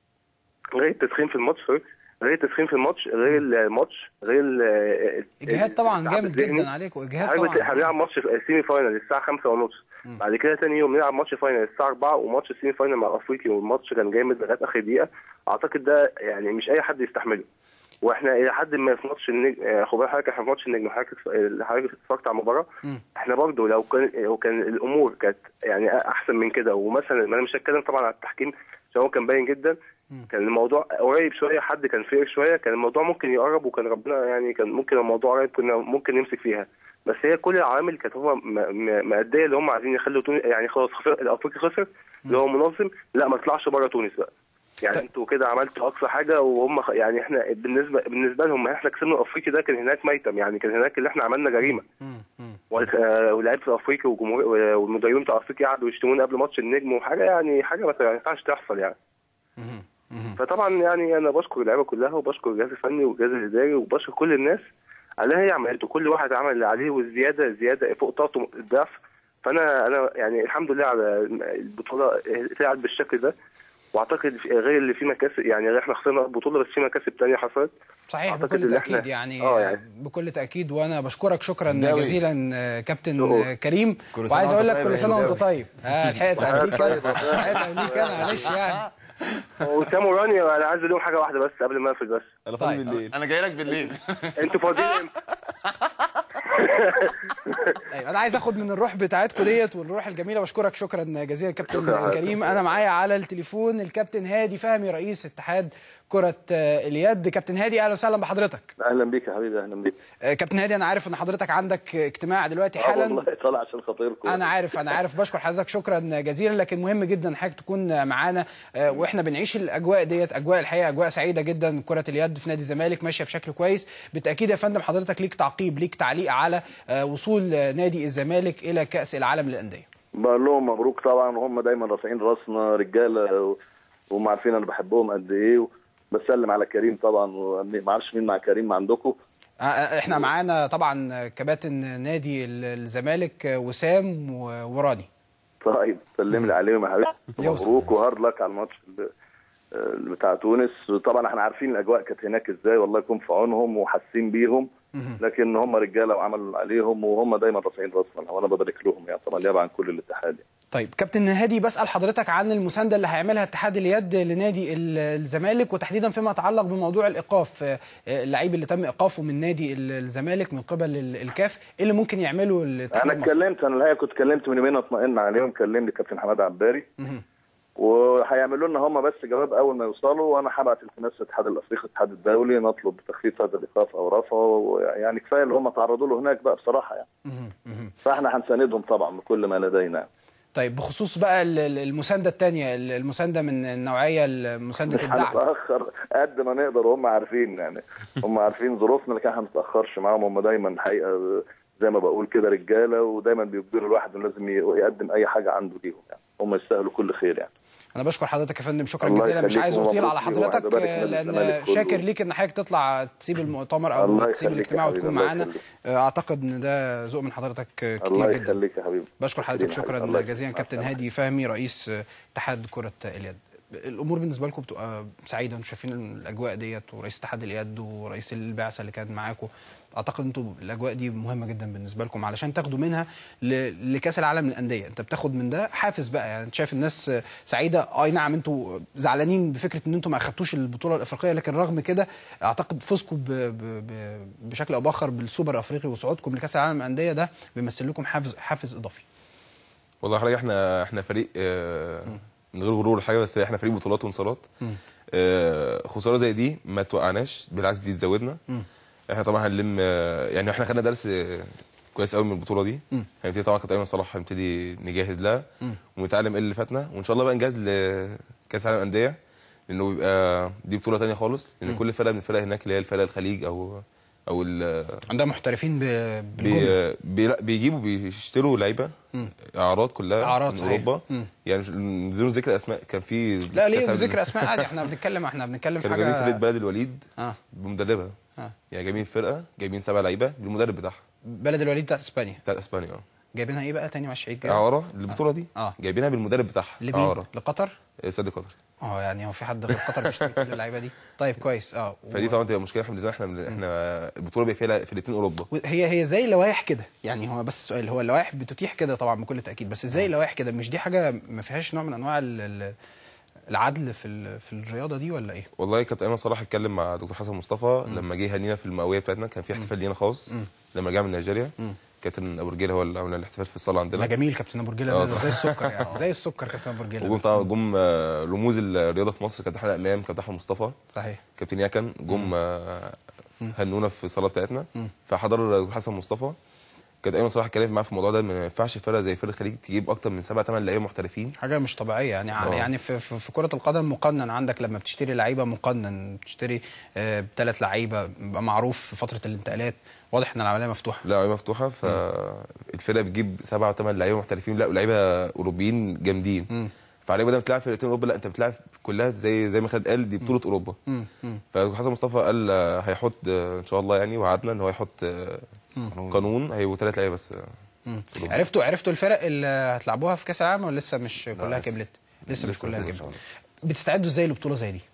[SPEAKER 5] غير التسخين في الماتش سوري غير التسخين في الماتش غير الماتش غير ال-
[SPEAKER 2] اجهاد طبعا
[SPEAKER 5] التعب
[SPEAKER 2] جامد
[SPEAKER 5] الذهني.
[SPEAKER 2] جدا عليكم اجهاد
[SPEAKER 5] حضرتك
[SPEAKER 2] طبعا
[SPEAKER 5] احنا بنلعب ماتش في السيمي فاينل الساعه 5 ونص بعد كده تاني يوم نلعب ماتش فاينل الساعه 4 وماتش السيمي فاينل مع الافريقي والماتش كان جامد لغايه اخر دقيقه اعتقد ده يعني مش اي حد يستحمله واحنا الى حد ما في ماتش النجم آه، خد بالك حضرتك احنا في ماتش النجم حضرتك حضرتك اتفرجت على المباراه احنا برضه لو كان لو كان الامور كانت يعني احسن من كده ومثلا ما انا مش هتكلم طبعا على التحكيم عشان هو كان باين جدا كان الموضوع قريب شويه حد كان فير شويه كان الموضوع ممكن يقرب وكان ربنا يعني كان ممكن الموضوع قريب كنا ممكن نمسك فيها بس هي كل العوامل كانت هو م- م- مأديه اللي هم عايزين يخلوا تونس يعني خلاص خسر الافريقي خسر اللي هو منظم لا ما طلعش بره تونس بقى يعني
[SPEAKER 2] طيب.
[SPEAKER 5] انتوا كده عملتوا اقصى حاجه وهم خ... يعني احنا بالنسبه بالنسبه لهم احنا كسبنا الافريقي ده كان هناك ميتم يعني كان هناك اللي احنا عملنا جريمه وال- آه، ولاعيبه الافريقي وجمهور والمدربين بتاع افريقيا قعدوا يشتمونا قبل ماتش النجم وحاجه يعني حاجه ما ينفعش تحصل يعني فطبعا يعني انا بشكر اللعيبه كلها وبشكر الجهاز الفني والجهاز الاداري وبشكر كل الناس على اللي هي عملته كل واحد عمل اللي عليه والزياده زياده فوق طاقته الضعف فانا انا يعني الحمد لله على البطوله طلعت بالشكل ده واعتقد في- غير اللي في مكاسب يعني غير احنا خسرنا البطوله بس في مكاسب تانية حصلت
[SPEAKER 2] صحيح
[SPEAKER 5] أعتقد
[SPEAKER 2] بكل
[SPEAKER 5] إن
[SPEAKER 2] تاكيد
[SPEAKER 5] إحنا-
[SPEAKER 2] يعني,
[SPEAKER 5] آه يعني.
[SPEAKER 2] بكل تاكيد وانا بشكرك شكرا
[SPEAKER 3] هنداوي.
[SPEAKER 2] جزيلا آه، كابتن
[SPEAKER 5] شكرا.
[SPEAKER 2] آه، كريم
[SPEAKER 4] كل سنة
[SPEAKER 2] وعايز اقول لك
[SPEAKER 4] وأنت طيب
[SPEAKER 2] كل
[SPEAKER 4] يا
[SPEAKER 2] سنه وانت
[SPEAKER 4] هنداوي.
[SPEAKER 2] طيب اه لحقت قبليك انا لحقت قبليك انا معلش يعني
[SPEAKER 5] وسام وراني انا عايز اقول لهم حاجه واحده بس قبل ما اقفل بس
[SPEAKER 3] انا فاضي
[SPEAKER 2] طيب.
[SPEAKER 3] بالليل
[SPEAKER 4] انا جاي لك بالليل
[SPEAKER 5] انتوا فاضيين امتى؟
[SPEAKER 2] طيب انا عايز اخد من الروح بتاعتكم ديت والروح الجميله بشكرك شكرا جزيلا كابتن
[SPEAKER 5] شكرا.
[SPEAKER 2] كريم انا معايا على التليفون الكابتن هادي فهمي رئيس اتحاد كره آه، اليد كابتن هادي اهلا وسهلا بحضرتك
[SPEAKER 6] اهلا بيك يا حبيبي اهلا بيك
[SPEAKER 2] آه، كابتن هادي انا عارف ان حضرتك عندك اجتماع دلوقتي
[SPEAKER 6] آه
[SPEAKER 2] حالا
[SPEAKER 6] والله طالع عشان خاطركم
[SPEAKER 2] انا عارف انا عارف بشكر حضرتك شكرا جزيلا لكن مهم جدا حضرتك تكون معانا آه، واحنا بنعيش الاجواء ديت اجواء الحقيقه اجواء سعيده جدا كره اليد في نادي الزمالك ماشيه بشكل كويس بالتاكيد يا فندم حضرتك ليك تعقيب ليك تعليق على آه، وصول آه، نادي الزمالك الى كاس العالم للانديه
[SPEAKER 6] بقول لهم مبروك طبعا وهم دايما رافعين راسنا رجاله و- وهم عارفين انا بحبهم قد ايه بسلم على كريم طبعا وما اعرفش مين مع كريم عندكم
[SPEAKER 2] آه، آه، احنا معانا طبعا كباتن نادي ال- الزمالك آه، وسام و- وراني
[SPEAKER 6] طيب سلم لي عليهم يا حبيبي
[SPEAKER 2] يوصل.
[SPEAKER 6] مبروك وهارد لك على الماتش ال- ال- بتاع تونس طبعا احنا عارفين الاجواء كانت هناك ازاي والله يكون في عونهم وحاسين بيهم لكن هم رجاله وعملوا اللي عليهم وهم دايما رافعين راسنا وانا ببارك لهم يعني طبعا نيابه عن كل الاتحاد يعني.
[SPEAKER 2] طيب كابتن هادي بسال حضرتك عن المسانده اللي هيعملها اتحاد اليد لنادي ال- الزمالك وتحديدا فيما يتعلق بموضوع الايقاف آه، آه، اللعيب اللي تم ايقافه من نادي ال- الزمالك من قبل ال- الكاف ايه اللي ممكن يعمله الاتحاد
[SPEAKER 6] انا
[SPEAKER 2] المصري؟
[SPEAKER 6] اتكلمت انا الحقيقه كنت اتكلمت من يومين اطمئن عليهم كلمني كابتن حماد عباري وهيعملوا لنا هم بس جواب اول ما يوصلوا وانا هبعت التماس الاتحاد الافريقي الاتحاد الدولي نطلب تخفيف هذا الايقاف او رفعه يعني كفايه اللي هم تعرضوا له هناك بقى بصراحه يعني فاحنا هنساندهم طبعا بكل ما لدينا
[SPEAKER 2] طيب بخصوص بقى ال- ال- المسانده الثانيه المسانده من النوعيه ال- مسانده
[SPEAKER 6] مش
[SPEAKER 2] الدعم
[SPEAKER 6] هنتاخر قد ما نقدر وهم عارفين يعني هم عارفين ظروفنا لكن احنا ما بنتاخرش معاهم هم دايما الحقيقه زي ما بقول كده رجاله ودايما بيجبروا الواحد انه لازم يقدم اي حاجه عنده ليهم يعني هم يستاهلوا كل خير يعني
[SPEAKER 2] انا بشكر حضرتك يا فندم شكرا
[SPEAKER 6] الله
[SPEAKER 2] جزيلا مش
[SPEAKER 6] يخليك
[SPEAKER 2] عايز اطيل
[SPEAKER 6] ومبروك
[SPEAKER 2] على
[SPEAKER 6] ليهم
[SPEAKER 2] حضرتك
[SPEAKER 6] وعقبالك
[SPEAKER 2] آه،
[SPEAKER 6] نادي
[SPEAKER 2] لان
[SPEAKER 6] الزمالك كله.
[SPEAKER 2] شاكر ليك ان حضرتك تطلع تسيب المؤتمر او
[SPEAKER 6] الله
[SPEAKER 2] تسيب
[SPEAKER 6] يخليك
[SPEAKER 2] الاجتماع
[SPEAKER 6] يا
[SPEAKER 2] وتكون
[SPEAKER 6] حبيبي، الله
[SPEAKER 2] معانا
[SPEAKER 6] يخليك.
[SPEAKER 2] آه، اعتقد ان ده ذوق من حضرتك آه، كتير
[SPEAKER 6] الله
[SPEAKER 2] جدا
[SPEAKER 6] يخليك يا حبيبي
[SPEAKER 2] بشكر حضرتك
[SPEAKER 6] شكرا
[SPEAKER 2] شكرا
[SPEAKER 6] الله
[SPEAKER 2] جزيلا
[SPEAKER 6] يخليك.
[SPEAKER 2] كابتن
[SPEAKER 6] مع
[SPEAKER 2] هادي فهمي رئيس آه، اتحاد كرة اليد الامور بالنسبه لكم بتبقى سعيده انتوا شايفين الاجواء ديت ورئيس اتحاد اليد ورئيس البعثه اللي كان معاكم اعتقد انتوا الاجواء دي مهمه جدا بالنسبه لكم علشان تاخدوا منها ل- لكاس العالم للانديه انت بتاخد من ده حافز بقى يعني انت شايف الناس آه، سعيده اي نعم انتوا زعلانين بفكره ان انتوا ما اخدتوش البطوله الافريقيه لكن رغم كده اعتقد فوزكم ب- ب- ب- بشكل او باخر بالسوبر الافريقي وصعودكم لكاس العالم للانديه ده بيمثل لكم حافز حافز اضافي
[SPEAKER 3] والله حضرتك احنا احنا فريق آه، من غير غرور ولا حاجه بس احنا فريق بطولات وانتصارات آه، خساره زي دي ما توقعناش بالعكس دي تزودنا احنا طبعا هنلم آه، يعني احنا خدنا درس آه، كويس قوي من البطوله دي هنبتدي طبعا كابتن ايمن صلاح هنبتدي نجهز لها ونتعلم ايه اللي فاتنا وان شاء الله بقى نجهز لكاس العالم للانديه لانه بيبقى دي بطوله تانية خالص لان كل فرقه من الفرق هناك اللي هي الفرق الخليج او او ال-
[SPEAKER 2] عندها محترفين ب- بالجمله
[SPEAKER 3] بي بي لا، بيجيبوا بيشتروا لعيبه اعراض كلها
[SPEAKER 2] أعراض
[SPEAKER 3] من
[SPEAKER 2] صحيح.
[SPEAKER 3] اوروبا
[SPEAKER 2] مم.
[SPEAKER 3] يعني مش بدون ذكر اسماء كان في
[SPEAKER 2] لا ليه
[SPEAKER 3] كأس العالم-
[SPEAKER 2] ذكر اسماء عادي احنا بنتكلم احنا بنتكلم في
[SPEAKER 3] كانوا جايبين فرقه
[SPEAKER 2] حاجه
[SPEAKER 3] بلد الوليد
[SPEAKER 2] اه
[SPEAKER 3] بمدربها
[SPEAKER 2] اه
[SPEAKER 3] يعني جايبين فرقه جايبين سبع لعيبه بالمدرب بتاعها
[SPEAKER 2] بلد الوليد بتاعت اسبانيا
[SPEAKER 3] بتاع اسبانيا اه
[SPEAKER 2] جايبينها ايه بقى تاني مع الشعيب كده
[SPEAKER 3] اعاره البطوله دي
[SPEAKER 2] آه.
[SPEAKER 3] جايبينها بالمدرب بتاعها
[SPEAKER 2] لمين
[SPEAKER 3] اعاره
[SPEAKER 2] لقطر
[SPEAKER 3] سادي قطر
[SPEAKER 2] اه يعني هو في حد غير قطر بيشتري كل اللعيبه دي طيب كويس اه
[SPEAKER 3] فدي
[SPEAKER 2] و-
[SPEAKER 3] طبعا تبقى مشكله احنا بالنسبه لنا احنا احنا البطوله بيبقى فيها فرقتين اوروبا
[SPEAKER 2] هي هي زي اللوائح كده يعني هو بس السؤال هو اللوائح بتتيح كده طبعا بكل تاكيد بس ازاي اللوائح كده مش دي حاجه ما فيهاش نوع من انواع ال- ال- العدل في ال- في الرياضه دي ولا ايه
[SPEAKER 3] والله كابتن ايمن صلاح اتكلم مع دكتور حسن مصطفى لما جه هنينا في المئويه بتاعتنا كان في احتفال لينا خاص لما رجع من نيجيريا كابتن ابو رجيله هو اللي عمل الاحتفال في الصاله
[SPEAKER 2] ده
[SPEAKER 3] عندنا
[SPEAKER 2] جميل كابتن ابو رجيله
[SPEAKER 3] آه.
[SPEAKER 2] ده زي السكر يعني زي السكر كابتن ابو رجيله
[SPEAKER 3] وجم
[SPEAKER 2] ده.
[SPEAKER 3] طبعا جم آه، رموز الرياضه في مصر كابتن احمد امام كابتن احمد مصطفى
[SPEAKER 2] صحيح
[SPEAKER 3] كابتن ياكن جم آه، هنونا في الصاله بتاعتنا فحضر دكتور حسن مصطفى كابتن ايمن صلاح اتكلم معاه في الموضوع ده ما ينفعش فرقه زي فرقه الخليج تجيب اكتر من سبع ثمان لعيبه محترفين
[SPEAKER 2] حاجه مش طبيعيه يعني
[SPEAKER 3] آه.
[SPEAKER 2] يعني في, في, في كره القدم مقنن عندك لما بتشتري لعيبه مقنن بتشتري بثلاث لعيبه بيبقى معروف في فتره الانتقالات واضح ان العمليه مفتوحه
[SPEAKER 3] لا لعيبه مفتوحه فالفرقه بتجيب سبعه وثمان لعيبه محترفين لا ولاعيبه اوروبيين جامدين فعليه بدل ما تلعب فرقتين اوروبا لا انت بتلعب كلها زي زي ما خالد قال دي بطوله اوروبا فحسن مصطفى قال آه، هيحط آه، ان شاء الله يعني وعدنا ان هو هيحط آه، قانون هيبقوا ثلاث لعيبه بس آه،
[SPEAKER 2] عرفتوا عرفتوا الفرق اللي هتلعبوها في كاس العالم ولا لسه مش كلها
[SPEAKER 4] لسه.
[SPEAKER 2] كبلت لسه مش
[SPEAKER 3] لسه-
[SPEAKER 2] كلها
[SPEAKER 4] لسه.
[SPEAKER 2] كبلت بتستعدوا ازاي لبطوله زي دي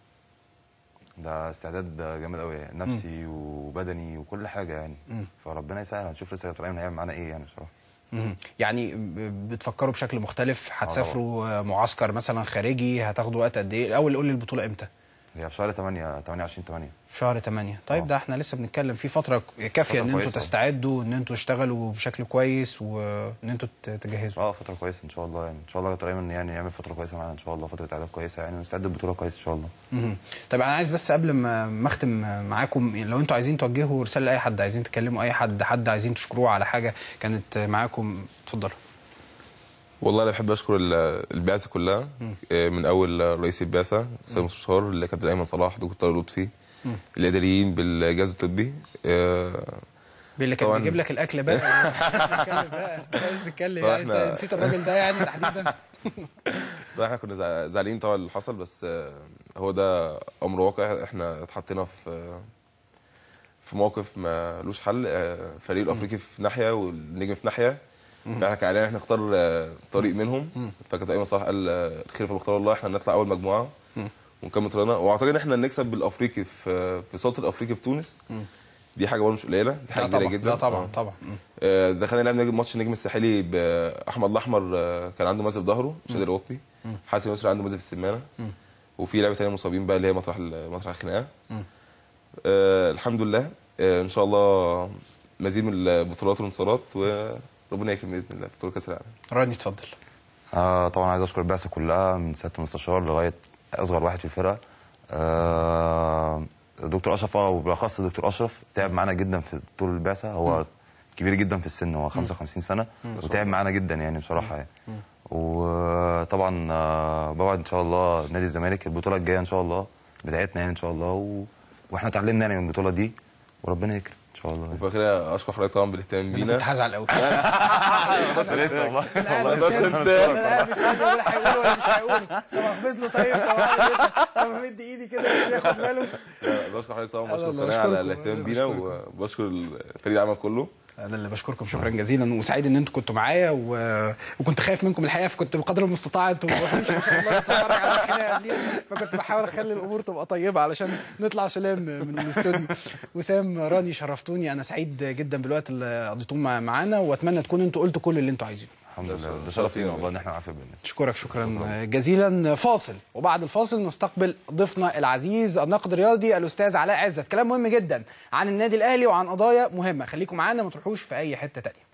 [SPEAKER 4] ده استعداد جامد قوي نفسي وبدني وكل حاجه يعني فربنا يسهل هنشوف لسه كابتن ايمن هيعمل معانا ايه يعني بصراحه
[SPEAKER 2] مم. يعني ب- بتفكروا بشكل مختلف هتسافروا آه، معسكر مثلا خارجي هتاخدوا وقت قد ايه الاول قول لي البطوله امتى
[SPEAKER 4] هي في شهر 8 28 8
[SPEAKER 2] في شهر 8 طيب ده احنا لسه بنتكلم في فتره كافيه
[SPEAKER 4] فترة
[SPEAKER 2] ان انتوا
[SPEAKER 4] كويسة.
[SPEAKER 2] تستعدوا ان انتوا تشتغلوا بشكل كويس وان انتوا ت- تجهزوا
[SPEAKER 4] اه فتره كويسه ان شاء الله يعني ان شاء الله دكتور ايمن يعني يعمل فتره كويسه معانا ان شاء الله فتره اعداد كويسه يعني ونستعد البطوله كويس ان شاء الله
[SPEAKER 2] مهم. طيب انا عايز بس قبل ما ما اختم معاكم يعني لو انتوا عايزين توجهوا رساله لاي حد عايزين تكلموا اي حد حد عايزين تشكروه على حاجه كانت معاكم اتفضلوا
[SPEAKER 3] والله انا بحب اشكر ال- البعثه كلها آه، من اول رئيس البعثه استاذ المستشار اللي كابتن ايمن صلاح دكتور لطفي الاداريين بالجهاز الطبي آه،
[SPEAKER 2] اللي كان
[SPEAKER 3] طبعاً.
[SPEAKER 2] بيجيب لك الاكل بقى مش نتكلم بقى مش نتكلم يعني
[SPEAKER 3] طبعاً
[SPEAKER 2] انت
[SPEAKER 3] إحنا-
[SPEAKER 2] نسيت الراجل ده يعني تحديدا
[SPEAKER 3] طبعا احنا كنا زع- زعلانين طبعا اللي حصل بس آه، هو ده امر واقع احنا اتحطينا في في موقف ما لوش حل آه، فريق الافريقي في ناحيه والنجم في ناحيه فاحنا كان علينا احنا نختار آه، طريق منهم فكابتن ايمن صلاح قال آه، الخير في مختار الله احنا نطلع اول مجموعه ونكمل طريقنا واعتقد ان احنا نكسب بالافريقي في في صوت الافريقي في تونس دي حاجه برضه مش قليله دي حاجه
[SPEAKER 2] لا
[SPEAKER 3] كبيره
[SPEAKER 2] طبعا
[SPEAKER 3] جدا
[SPEAKER 2] لا طبعا
[SPEAKER 3] آه.
[SPEAKER 2] طبعا مم.
[SPEAKER 3] آه، دخلنا لعبنا ماتش النجم الساحلي باحمد الاحمر آه، كان عنده مزق في ظهره مش قادر يغطي حاسس يسري عنده مزق في السمانه وفي لعبه ثانيه مصابين بقى اللي هي مطرح ال- مطرح الخناقه آه الحمد لله آه ان شاء الله مزيد من البطولات والانتصارات وربنا يكرم باذن الله في بطوله كاس العالم
[SPEAKER 2] راني اتفضل
[SPEAKER 4] آه طبعا عايز اشكر البعثه كلها من سياده المستشار لغايه اصغر واحد في الفرقه آه دكتور اشرف اه وبالاخص دكتور اشرف تعب معانا جدا في طول البعثه هو كبير جدا في السن هو 55 سنه وتعب معانا جدا يعني بصراحه يعني وطبعا آه بوعد ان شاء الله نادي الزمالك البطوله الجايه ان شاء الله بتاعتنا يعني ان شاء الله و... واحنا اتعلمنا يعني من البطوله دي وربنا يكرم ان شاء الله
[SPEAKER 3] وفي الاخير اشكر حضرتك طبعا بالاهتمام
[SPEAKER 2] انا
[SPEAKER 3] بينا
[SPEAKER 2] كنت هزعل قوي
[SPEAKER 4] لسه والله
[SPEAKER 2] انا قاعد
[SPEAKER 3] والله
[SPEAKER 2] مستني
[SPEAKER 3] كنت-
[SPEAKER 2] انا قاعد مستني ولا هيقول ولا مش هيقول طب احفظ له طيب طب أعمل إيه؟ طب مد ايدي كده ياخد باله
[SPEAKER 3] بشكر حضرتك طبعا
[SPEAKER 2] الله
[SPEAKER 3] بشكر
[SPEAKER 2] الله،
[SPEAKER 3] القناه على
[SPEAKER 2] بشكركم.
[SPEAKER 3] الاهتمام
[SPEAKER 2] الله
[SPEAKER 3] بينا
[SPEAKER 2] بشكركم.
[SPEAKER 3] وبشكر الفريق العمل كله
[SPEAKER 2] انا اللي بشكركم شكرا جزيلا وسعيد ان انتوا كنتوا معايا و... وكنت خايف منكم الحقيقه فكنت بقدر المستطاع انتوا ما تروحوش ان شاء الله تتفرج على الخناقه دي فكنت بحاول اخلي الامور تبقى طيبه علشان نطلع سلام من الاستوديو وسام راني شرفتوني انا سعيد جدا بالوقت اللي قضيتوه مع- معانا واتمنى تكونوا انتوا قلتوا كل اللي انتوا عايزينه
[SPEAKER 4] الحمد لله ده شرف لينا والله ان احنا معاك في البرنامج
[SPEAKER 2] اشكرك شكرا جزيلا فاصل وبعد الفاصل نستقبل ضيفنا العزيز الناقد الرياضي الاستاذ علاء عزت كلام مهم جدا عن النادي الاهلي وعن قضايا مهمه خليكم معانا ما تروحوش في اي حته تانية